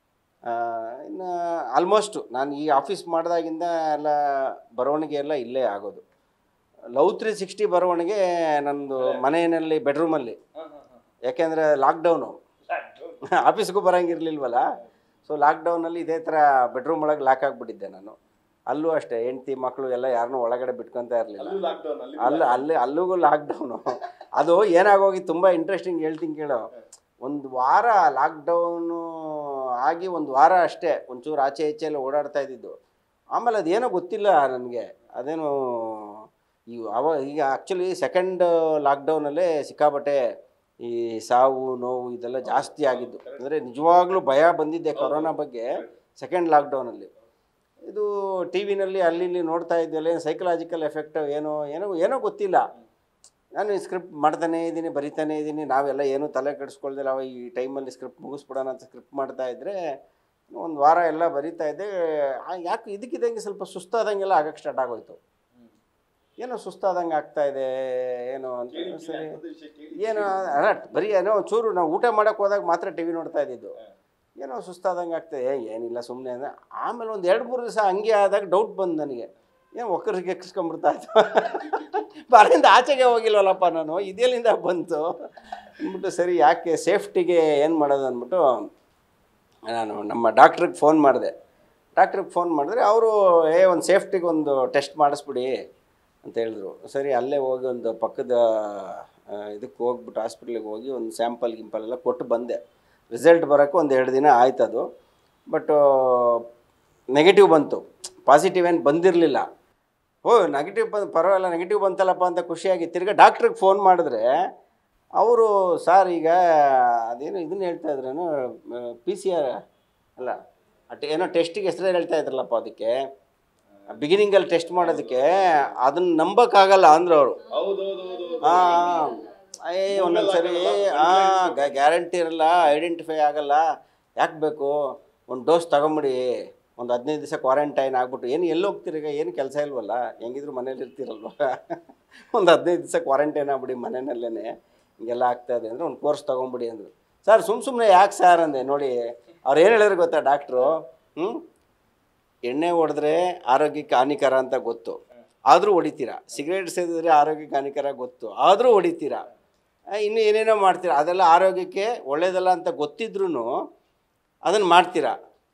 [SPEAKER 2] ಇನ್ನು ಆಲ್ಮೋಸ್ಟು ನಾನು ಈ ಆಫೀಸ್ ಮಾಡಿದಾಗಿಂದ ಎಲ್ಲ ಬರವಣಿಗೆ ಎಲ್ಲ ಇಲ್ಲೇ ಆಗೋದು ಲವ್ ತ್ರೀ ಸಿಕ್ಸ್ಟಿ ಬರವಣಿಗೆ ನಂದು ಮನೆಯಲ್ಲಿ ಬೆಡ್ರೂಮಲ್ಲಿ ಯಾಕೆಂದರೆ ಲಾಕ್ಡೌನು ಆಫೀಸ್ಗೂ ಬರೋಂಗಿರ್ಲಿಲ್ವಲ್ಲ ಸೊ ಲಾಕ್ಡೌನಲ್ಲಿ ಇದೇ ಥರ ಬೆಡ್ರೂಮ್ ಒಳಗೆ ಲಾಕ್ ಆಗಿಬಿಟ್ಟಿದ್ದೆ ನಾನು ಅಲ್ಲೂ ಅಷ್ಟೇ ಹೆಂಡ್ತಿ ಮಕ್ಕಳು ಎಲ್ಲ ಯಾರನ್ನೂ ಒಳಗಡೆ ಬಿಟ್ಕೊತ ಇರಲಿಲ್ಲ ಅಲ್ಲ ಅಲ್ಲಿ ಅಲ್ಲಿಗೂ ಲಾಕ್ಡೌನು ಅದು ಏನಾಗೋಗಿ ತುಂಬ ಇಂಟ್ರೆಸ್ಟಿಂಗ್ ಹೇಳ್ತೀನಿ ಕೇಳು ಒಂದು ವಾರ ಲಾಕ್ಡೌನು ಆಗಿ ಒಂದು ವಾರ ಅಷ್ಟೇ ಒಂಚೂರು ಆಚೆ ಈಚೆ ಎಲ್ಲ ಓಡಾಡ್ತಾ ಇದ್ದಿದ್ದು ಆಮೇಲೆ ಅದೇನೋ ಗೊತ್ತಿಲ್ಲ ನನಗೆ ಅದೇನು ಈ ಅವ ಈಗ ಆ್ಯಕ್ಚುಲಿ ಸೆಕೆಂಡ್ ಲಾಕ್ಡೌನಲ್ಲೇ ಸಿಕ್ಕಾಬಟ್ಟೆ ಈ ಸಾವು ನೋವು ಇದೆಲ್ಲ ಜಾಸ್ತಿ ಆಗಿದ್ದು ಅಂದರೆ ನಿಜವಾಗ್ಲೂ ಭಯ ಬಂದಿದ್ದೆ ಕೊರೋನಾ ಬಗ್ಗೆ ಸೆಕೆಂಡ್ ಲಾಕ್ಡೌನಲ್ಲಿ ಇದು ಟಿ ವಿನಲ್ಲಿ ಅಲ್ಲಿ ಇಲ್ಲಿ ನೋಡ್ತಾ ಇದ್ದಲ್ಲ ಏನು ಸೈಕಲಾಜಿಕಲ್ ಎಫೆಕ್ಟ್ ಏನೋ ಏನೋ ಏನೋ ಗೊತ್ತಿಲ್ಲ ನಾನು ಸ್ಕ್ರಿಪ್ಟ್ ಮಾಡ್ತಾನೇ ಇದ್ದೀನಿ ಬರಿತಾನೇ ಇದ್ದೀನಿ ನಾವೆಲ್ಲ ಏನೂ ತಲೆ ಕೆಡಿಸ್ಕೊಳ್ದಿಲ್ಲ ಅವ ಈ ಟೈಮಲ್ಲಿ ಸ್ಕ್ರಿಪ್ಟ್ ಮುಗಿಸ್ಬಿಡೋಣ ಅಂತ ಸ್ಕ್ರಿಪ್ಟ್ ಮಾಡ್ತಾ ಇದ್ದರೆ ಒಂದು ವಾರ ಎಲ್ಲ ಬರಿತಾ ಇದ್ದೆ ಆ, ಯಾಕೆ ಇದಕ್ಕಿದ್ದಂಗೆ ಸ್ವಲ್ಪ ಸುಸ್ತಾದಂಗೆಲ್ಲ ಆಗಕ್ಕೆ ಸ್ಟಾರ್ಟ್ ಆಗೋಯ್ತು ಏನೋ ಸುಸ್ತಾದಂಗೆ ಆಗ್ತಾ ಇದೆ ಏನೋ ಅಂತ ಸರಿ ಏನೋ ಅಲ್ಲ ಬರೀ ಏನೋ ಒಂಚೂರು ನಾವು ಊಟ ಮಾಡೋಕೆ ಹೋದಾಗ ಮಾತ್ರ ಟಿ ವಿ ನೋಡ್ತಾ ಇದ್ದಿದ್ದು ಏನೋ ಸುಸ್ತಾದಂಗೆ ಆಗ್ತದೆ ಏ ಏನಿಲ್ಲ ಸುಮ್ಮನೆ ಅಂದರೆ ಆಮೇಲೆ ಒಂದು ಎರಡು ಮೂರು ದಿವಸ ಹಂಗೆ ಆದಾಗ ಡೌಟ್ ಬಂದು ನನಗೆ ಏನು ಒಕ್ಕರಿಗೆ ಎಕ್ಸ್ಕೊಂಬಿಡ್ತಾ ಇತ್ತು ಬಾರಿಂದ ಆಚೆಗೆ ಹೋಗಿಲ್ವಲ್ಲಪ್ಪ ನಾನು ಇದೆಲ್ಲಿಂದ ಬಂತು ಅಂದ್ಬಿಟ್ಟು ಸರಿ ಯಾಕೆ ಸೇಫ್ಟಿಗೆ ಏನು ಮಾಡೋದು ಅಂದ್ಬಿಟ್ಟು ನಾನು ನಮ್ಮ ಡಾಕ್ಟ್ರಿಗೆ ಫೋನ್ ಮಾಡಿದೆ ಡಾಕ್ಟ್ರಿಗೆ ಫೋನ್ ಮಾಡಿದ್ರೆ ಅವರು ಏ ಒಂದು ಸೇಫ್ಟಿಗೆ ಒಂದು ಟೆಸ್ಟ್ ಮಾಡಿಸ್ಬಿಡಿ ಅಂತ ಹೇಳಿದ್ರು ಸರಿ ಅಲ್ಲೇ ಹೋಗಿ ಒಂದು ಪಕ್ಕದ ಇದಕ್ಕೆ ಹೋಗ್ಬಿಟ್ಟು ಹಾಸ್ಪಿಟ್ಲಿಗೆ ಹೋಗಿ ಒಂದು ಸ್ಯಾಂಪಲ್ ಗಿಂಪಲ್ ಎಲ್ಲ ಕೊಟ್ಟು ಬಂದೆ ರಿಸಲ್ಟ್ ಬರೋಕ್ಕೆ ಒಂದು ಎರಡು ದಿನ ಆಯ್ತು ಅದು ಬಟ್ಟು ನೆಗೆಟಿವ್ ಬಂತು ಪಾಸಿಟಿವ್ ಏನು ಬಂದಿರಲಿಲ್ಲ ಓ ನೆಗೆಟಿವ್ ಬಂದು ಪರವಾಗಿಲ್ಲ ನೆಗೆಟಿವ್ ಬಂತಲ್ಲಪ್ಪ ಅಂತ ಖುಷಿಯಾಗಿ ತಿರ್ಗಾ ಡಾಕ್ಟ್ರಿಗೆ ಫೋನ್ ಮಾಡಿದ್ರೆ ಅವರು ಸರ್ ಈಗ ಅದೇನು ಇದನ್ನ ಹೇಳ್ತಾ ಇದ್ರೇನು ಪಿ ಸಿ ಆರ್ ಅಲ್ಲ ಅಟ್ ಏನೋ ಟೆಸ್ಟಿಗೆ ಹೆಸರು ಹೇಳ್ತಾ ಇದ್ರಲ್ಲಪ್ಪ ಅದಕ್ಕೆ ಬಿಗಿನಿಂಗಲ್ಲಿ ಟೆಸ್ಟ್ ಮಾಡೋದಕ್ಕೆ ಅದನ್ನ ನಂಬಕ್ಕಾಗಲ್ಲ ಅಂದ್ರು ಅವರು ಹಾಂ ಏ ಒಂದೊಂದು ಸರಿ ಹಾಂ ಗ್ಯಾರಂಟಿ ಇರಲ್ಲ ಐಡೆಂಟಿಫೈ ಆಗಲ್ಲ ಯಾಕೆ ಬೇಕು ಒಂದು ಡೋಸ್ ತಗೊಂಬಿಡಿ ಒಂದು ಹದಿನೈದು ದಿವಸ ಕ್ವಾರಂಟೈನ್ ಆಗ್ಬಿಟ್ಟು ಏನು ಎಲ್ಲಿ ಹೋಗ್ತೀರೀಗ ಏನು ಕೆಲಸ ಇಲ್ವಲ್ಲ ಹೆಂಗಿದ್ರು ಮನೇಲಿ ಇರ್ತೀರಲ್ವ ಒಂದು ಹದಿನೈದು ದಿವಸ ಕ್ವಾರಂಟೈನ್ ಆಗ್ಬಿಡಿ ಮನೆಯಲ್ಲೇ ಹಿಂಗೆಲ್ಲ ಆಗ್ತಾ ಇದೆ ಅಂದರೆ ಒಂದು ಕೋರ್ಸ್ ತೊಗೊಂಬಿಡಿ ಅಂದರು ಸರ್ ಸುಮ್ಮ ಸುಮ್ಮನೆ ಯಾಕೆ ಸರ್ ಅಂದೆ ನೋಡಿ ಅವ್ರು ಏನು ಹೇಳಿದ್ರು ಗೊತ್ತಾ ಡಾಕ್ಟ್ರು ಹ್ಞೂ ಎಣ್ಣೆ ಹೊಡೆದ್ರೆ ಆರೋಗ್ಯಕ್ಕೆ ಹಾನಿಕರ ಅಂತ ಗೊತ್ತು ಆದರೂ ಹೊಡಿತೀರಾ ಸಿಗರೇಟ್ ಸೇದಿದ್ರೆ ಆರೋಗ್ಯಕ್ಕೆ ಹಾನಿಕರ ಗೊತ್ತು ಆದರೂ ಹೊಡಿತೀರಾ ಆ, ಇನ್ನು ಏನೇನೋ ಮಾಡ್ತೀರಾ ಅದೆಲ್ಲ ಆರೋಗ್ಯಕ್ಕೆ ಒಳ್ಳೇದಲ್ಲ ಅಂತ ಗೊತ್ತಿದ್ರೂ ಅದನ್ನು ಮಾಡ್ತೀರಾ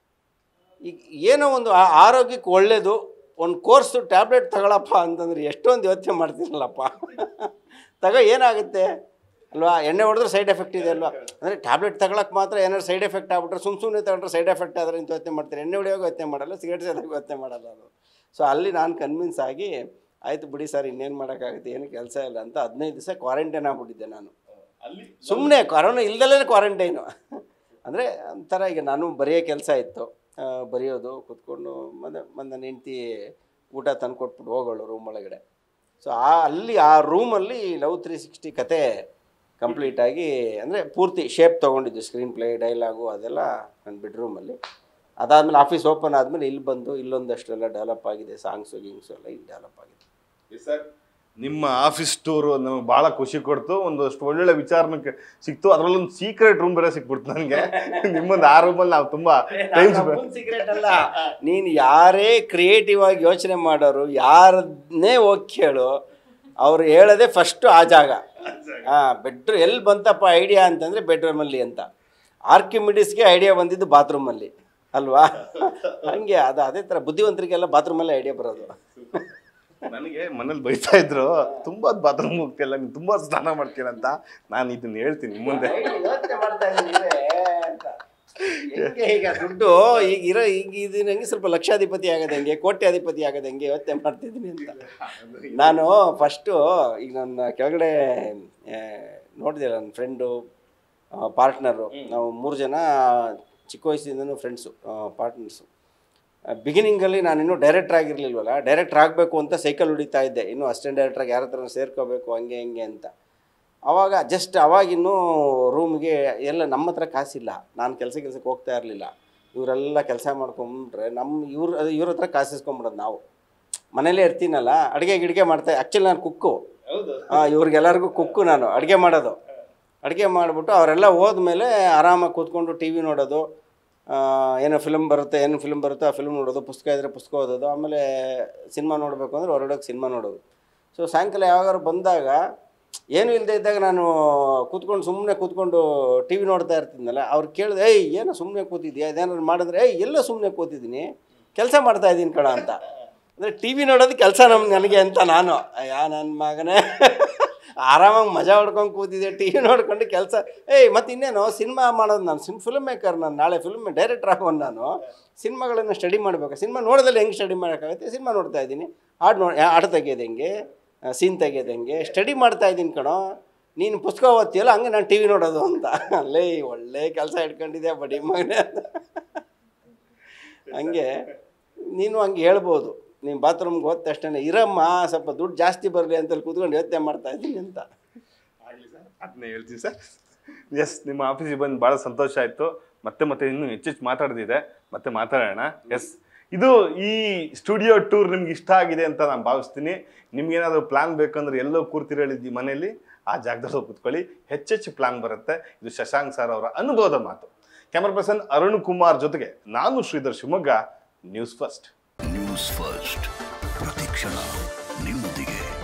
[SPEAKER 2] ಈಗ ಏನೋ ಒಂದು ಆ- ಆರೋಗ್ಯಕ್ಕೆ ಒಳ್ಳೆಯದು ಒಂದು ಕೋರ್ಸು ಟ್ಯಾಬ್ಲೆಟ್ ತಗೊಳಪ್ಪ ಅಂತಂದ್ರೆ ಎಷ್ಟೊಂದು ಯೋಚನೆ ಮಾಡ್ತೀರಲ್ಲಪ್ಪ ತಗೋ ಏನಾಗುತ್ತೆ ಅಲ್ವಾ ಎಣ್ಣೆ ಹೊಡೆದ್ರೆ ಸೈಡ್ ಎಫೆಕ್ಟ್ ಇದೆ ಅಲ್ವಾ ಅಂದರೆ ಟ್ಯಾಬ್ಲೆಟ್ ತಗೊಳಕ್ಕೆ ಮಾತ್ರ ಏನಾದ್ರು ಸೈಡ್ ಎಫೆಕ್ಟ್ ಆಗ್ಬಿಟ್ರೆ ಸುಮ್ಮ ಸುಮ್ಮನೆ ತಗೊಂಡ್ರೆ ಸೈಡ್ ಎಫೆಕ್ಟ್ ಆದರೆ ಅಂತ ಯೋಚನೆ ಮಾಡ್ತಾರೆ ಎಣ್ಣೆ ಹೊಡೆಯೋಕೆ ಯೋಚನೆ ಮಾಡಲ್ಲ ಸಿಗರೇಟ್ ಸೇದಾಗ ಯೋಚನೆ ಮಾಡಲ್ಲ ಅದು ಸೊ ಅಲ್ಲಿ ನಾನು ಕನ್ವಿನ್ಸ್ ಆಗಿ ಆಯಿತು ಬಿಡಿ ಸರ್ ಇನ್ನೇನು ಮಾಡೋಕ್ಕಾಗುತ್ತೆ ಏನು ಕೆಲಸ ಇಲ್ಲ ಅಂತ ಹದಿನೈದು ದಿವಸ ಕ್ವಾರಂಟೈನ್ ಆಗ್ಬಿಟ್ಟಿದ್ದೆ ನಾನು ಸುಮ್ಮನೆ ಕೊರೋನಾ ಇಲ್ದಲೇ ಕ್ವಾರಂಟೈನು ಅಂದರೆ ಒಂಥರ ಈಗ ನಾನು ಬರೆಯೋ ಕೆಲಸ ಇತ್ತು ಆ, ಬರೆಯೋದು ಕೂತ್ಕೊಂಡು ಮತ್ತೆ ಮತ್ತೆ ನನ್ನ ಹೆಂಡ್ತಿ ಊಟ ತಂದು ಕೊಟ್ಬಿಟ್ಟು ಹೋಗೋಳು ರೂಮ್ ಒಳಗಡೆ ಸೊ ಆ ಅಲ್ಲಿ ಆ ರೂಮಲ್ಲಿ ಲವ್ ತ್ರೀ ಸಿಕ್ಸ್ಟಿ ಕತೆ ಕಂಪ್ಲೀಟಾಗಿ ಅಂದರೆ ಪೂರ್ತಿ ಶೇಪ್ ತೊಗೊಂಡಿದ್ದು ಸ್ಕ್ರೀನ್ ಪ್ಲೇ ಡೈಲಾಗು ಅದೆಲ್ಲ ನನ್ನ ಬೆಡ್ರೂಮಲ್ಲಿ ಅದಾದಮೇಲೆ ಆಫೀಸ್ ಓಪನ್ ಆದಮೇಲೆ ಇಲ್ಲಿ ಬಂದು ಇಲ್ಲೊಂದಷ್ಟೆಲ್ಲ ಡೆವಲಪ್ ಆಗಿದೆ ಸಾಂಗ್ಸು ಗಿಂಗ್ಸು ಎಲ್ಲ ಇಲ್ಲಿ ಡೆವಲಪ್ ಆಗಿದೆ
[SPEAKER 1] ಸರ್ ನಿಮ್ಮ ಆಫೀಸ್ ಟೂರು ನಮಗೆ ಭಾಳ ಖುಷಿ ಕೊಡ್ತು ಒಂದಷ್ಟು ಒಳ್ಳೊಳ್ಳೆ ವಿಚಾರನಕ್ಕೆ ಸಿಕ್ತು ಅದರಲ್ಲೊಂದು ಸೀಕ್ರೆಟ್ ರೂಮ್ ಬೇರೆ ಸಿಕ್ಬಿಡ್ತು ನನಗೆ ನಿಮ್ಮೊಂದು ಆ ರೂಮಲ್ಲಿ ನಾವು ತುಂಬ ಟೈಮ್
[SPEAKER 2] ಸೀಕ್ರೆಟ್ ಅಲ್ಲ ನೀನು ಯಾರೇ ಕ್ರಿಯೇಟಿವ್ ಆಗಿ ಯೋಚನೆ ಮಾಡೋರು ಯಾರನ್ನೇ ಹೋಗಿ ಕೇಳು ಅವ್ರು ಹೇಳೋದೇ ಫಸ್ಟು ಆ ಜಾಗ ಹಾಂ ಬೆಡ್ರೂಮ್ ಎಲ್ಲಿ ಬಂತಪ್ಪ ಐಡಿಯಾ ಅಂತಂದರೆ ಬೆಡ್ರೂಮಲ್ಲಿ ಅಂತ ಆರ್ಕಿಮಿಡಿಸ್ಗೆ ಐಡಿಯಾ ಬಂದಿದ್ದು ಬಾತ್ರೂಮಲ್ಲಿ ಅಲ್ವಾ ಹಂಗೆ ಅದು ಅದೇ ಥರ ಬುದ್ಧಿವಂತರಿಗೆಲ್ಲ ಬಾತ್ರೂಮಲ್ಲೇ ಐಡಿಯಾ ಬರೋದು
[SPEAKER 1] ನನಗೆ ಮನೇಲಿ ಬೈತಾ ಇದ್ರು ತುಂಬಾ ಬಾತ್ರೂಮ್ ಹೋಗ್ತಿಲ್ಲ ನೀನು ತುಂಬಾ ಸ್ನಾನ ಮಾಡ್ತೀರ ಅಂತ ನಾನು ಇದನ್ನ ಹೇಳ್ತೀನಿ ನಿಮ್ಮ ಮುಂದೆ
[SPEAKER 2] ಯೋಚನೆ ಮಾಡ್ತಾ ಇದ್ದೀನಿ ಅಂತ ಹೆಂಗೆ ಈಗ ದುಡ್ಡು ಈಗ ಇರೋ ಈಗ ಇದು ನಂಗೆ ಸ್ವಲ್ಪ ಲಕ್ಷಾಧಿಪತಿ ಆಗೋದು ಹೆಂಗೆ ಕೋಟ್ಯಾಧಿಪತಿ ಆಗೋದು ಹೆಂಗೆ ಯೋಚನೆ ಮಾಡ್ತಿದ್ದೀನಿ ಅಂತ ನಾನು ಫಸ್ಟು ಈಗ ನನ್ನ ಕೆಳಗಡೆ ನೋಡಿದೆ ನನ್ನ ಫ್ರೆಂಡು ಪಾರ್ಟ್ನರು ನಾವು ಮೂರು ಜನ ಚಿಕ್ಕ ವಯಸ್ಸಿಂದನೂ ಫ್ರೆಂಡ್ಸು ಪಾರ್ಟ್ನರ್ಸು ಬಿಗಿನಿಂಗಲ್ಲಿ ನಾನು ಇನ್ನೂ ಡೈರೆಕ್ಟ್ರ್ ಆಗಿರಲಿಲ್ವಲ್ಲ ಡೈರೆಕ್ಟ್ರ್ ಆಗಬೇಕು ಅಂತ ಸೈಕಲ್ ಹೊಡಿತಾ ಇದ್ದೆ ಇನ್ನೂ ಅಸಿಸ್ಟೆಂಟ್ ಡೈರೆಕ್ಟ್ರಾಗಿ ಯಾರ ಹತ್ರ ಸೇರ್ಕೋಬೇಕು ಹಂಗೆ ಹಿಂಗೆ ಅಂತ ಆವಾಗ ಜಸ್ಟ್ ಅವಾಗಿನ್ನೂ ರೂಮ್ಗೆ ಎಲ್ಲ ನಮ್ಮ ಹತ್ರ ಕಾಸಿಲ್ಲ ನಾನು ಕೆಲಸ ಕೆಲಸಕ್ಕೆ ಹೋಗ್ತಾ ಇರಲಿಲ್ಲ ಇವರೆಲ್ಲ ಕೆಲಸ ಮಾಡ್ಕೊಂಡ್ರೆ ನಮ್ಮ ಇವ್ರ ಅದು ಇವ್ರ ಹತ್ರ ಕಾಸು ಇಸ್ಕೊಂಬಿಡೋದು ನಾವು ಮನೇಲೇ ಇರ್ತೀನಲ್ಲ ಅಡುಗೆ ಗಿಡಿಗೆ ಮಾಡ್ತಾ ಆ್ಯಕ್ಚುಲಿ ನಾನು ಕುಕ್ಕು ಹಾಂ ಇವ್ರಿಗೆಲ್ಲರಿಗೂ ಕುಕ್ಕು ನಾನು ಅಡುಗೆ ಮಾಡೋದು ಅಡುಗೆ ಮಾಡಿಬಿಟ್ಟು ಅವರೆಲ್ಲ ಹೋದ್ಮೇಲೆ ಆರಾಮಾಗಿ ಕೂತ್ಕೊಂಡು ಟಿ ವಿ ನೋಡೋದು ಆ, ಏನೋ ಫಿಲ್ಮ್ ಬರುತ್ತೆ ಏನು ಫಿಲ್ಮ್ ಬರುತ್ತೆ ಆ ಫಿಲ್ಮ್ ನೋಡೋದು ಪುಸ್ತಕ ಇದ್ದರೆ ಪುಸ್ತಕ ಓದೋದು ಆಮೇಲೆ ಸಿನಿಮಾ ನೋಡಬೇಕು ಅಂದರೆ ಹೊರಡೋಕೆ ಸಿನಿಮಾ ನೋಡೋದು ಸೊ ಸಾಯಂಕಾಲ ಯಾವಾಗಾರು ಬಂದಾಗ ಏನೂ ಇಲ್ಲದೆ ಇದ್ದಾಗ ನಾನು ಕೂತ್ಕೊಂಡು ಸುಮ್ಮನೆ ಕೂತ್ಕೊಂಡು ಟಿ ವಿ ನೋಡ್ತಾ ಇರ್ತಿದ್ನಲ್ಲ ಅವ್ರು ಕೇಳಿದೆ ಏಯ್ ಏನೋ ಸುಮ್ಮನೆ ಕೂತಿದ್ಯಾ ಇದೇನಾದ್ರು ಮಾಡಿದ್ರೆ ಏಯ್ ಎಲ್ಲೋ ಸುಮ್ಮನೆ ಕೂತಿದ್ದೀನಿ ಕೆಲಸ ಮಾಡ್ತಾ ಇದ್ದೀನಿ ಕಣ ಅಂತ ಅಂದರೆ ಟಿ ವಿ ನೋಡೋದು ಕೆಲಸ ನಮ್ ನನಗೆ ಅಂತ ನಾನು ಯಾ ನನ್ನ ಮಗನೇ ಆರಾಮಾಗಿ ಮಜಾ ಹೊಡ್ಕೊಂಡು ಕೂತಿದ್ದೆ ಟಿ ವಿ ನೋಡ್ಕೊಂಡು ಕೆಲಸ ಏಯ್ ಮತ್ತೆ ಇನ್ನೇನು ಸಿನಿಮಾ ಮಾಡೋದು ನಾನು ಸಿಮ್ ಫಿಲ್ಮ್ ಮೇಕರ್ ನಾನು ನಾಳೆ ಫಿಲ್ಮ್ ಡೈರೆಕ್ಟರ್ ಆಗೋನು ನಾನು ಸಿನಿಮಾಗಳನ್ನು ಸ್ಟಡಿ ಮಾಡಬೇಕು ಸಿನಿಮಾ ನೋಡೋದಲ್ಲಿ ಹೆಂಗೆ ಸ್ಟಡಿ ಮಾಡೋಕ್ಕಾಗುತ್ತೆ ಸಿನಿಮಾ ನೋಡ್ತಾ ಇದ್ದೀನಿ ಹಾಡು ನೋಡಿ ಹಾಡು ತೆಗಿಯೋದು ಹೆಂಗೆ ಸೀನ್ ತೆಗಿಯೋದು ಹೆಂಗೆ ಸ್ಟಡಿ ಮಾಡ್ತಾ ಇದ್ದೀನಿ ಕಣೋ ನೀನು ಪುಸ್ತಕ ಓದ್ತೀಯಲ್ಲ ಹಂಗೆ ನಾನು ಟಿ ವಿ ನೋಡೋದು ಅಂತ ಅಲ್ಲೇ ಒಳ್ಳೆ ಕೆಲಸ ಇಟ್ಕೊಂಡಿದ್ಯಾ ಬಡಿ ಮಗನೇ ಅಂತ ಹಂಗೆ ನೀನು ಹಂಗೆ ಹೇಳ್ಬೋದು ನೀನು ಬಾತ್ರೂಮ್ಗೆ ಹೋದ ತಕ್ಷಣ ಇರಮ್ಮ ಸ್ವಲ್ಪ ದುಡ್ಡು ಜಾಸ್ತಿ ಬರಲಿ ಅಂತೇಳಿ ಕೂತ್ಕೊಂಡು ಯೋಚನೆ ಮಾಡ್ತಾ ಇದ್ದೀನಿ ಅಂತ
[SPEAKER 1] ಅದನ್ನೇ ಹೇಳ್ತೀವಿ ಸರ್ ಎಸ್ ನಿಮ್ಮ ಆಫೀಸಿಗೆ ಬಂದು ಭಾಳ ಸಂತೋಷ ಆಯಿತು ಮತ್ತೆ ಮತ್ತೆ ಇನ್ನೂ ಹೆಚ್ಚೆಚ್ಚು ಮಾತಾಡೋದಿದೆ ಮತ್ತೆ ಮಾತಾಡೋಣ ಎಸ್ ಇದು ಈ ಸ್ಟುಡಿಯೋ ಟೂರ್ ನಿಮ್ಗೆ ಇಷ್ಟ ಆಗಿದೆ ಅಂತ ನಾನು ಭಾವಿಸ್ತೀನಿ ನಿಮ್ಗೇನಾದರೂ ಪ್ಲಾನ್ ಬೇಕಂದ್ರೆ ಎಲ್ಲೋ ಕೂರ್ತಿರಳಿದ್ದಿ ಮನೇಲಿ ಆ ಜಾಗದಲ್ಲಿ ಕೂತ್ಕೊಳ್ಳಿ ಹೆಚ್ಚೆಚ್ಚು ಪ್ಲಾನ್ ಬರುತ್ತೆ ಇದು ಶಶಾಂಕ್ ಸರ್ ಅವರ ಅನುಭವದ ಮಾತು ಕ್ಯಾಮರಾ ಪರ್ಸನ್ ಅರುಣ್ ಕುಮಾರ್ ಜೊತೆಗೆ ನಾನು Shridhar Shivamogga news first
[SPEAKER 5] news first ಪ್ರತಿಕ್ಷಣ ನಿಮ್ಮೊಂದಿಗೆ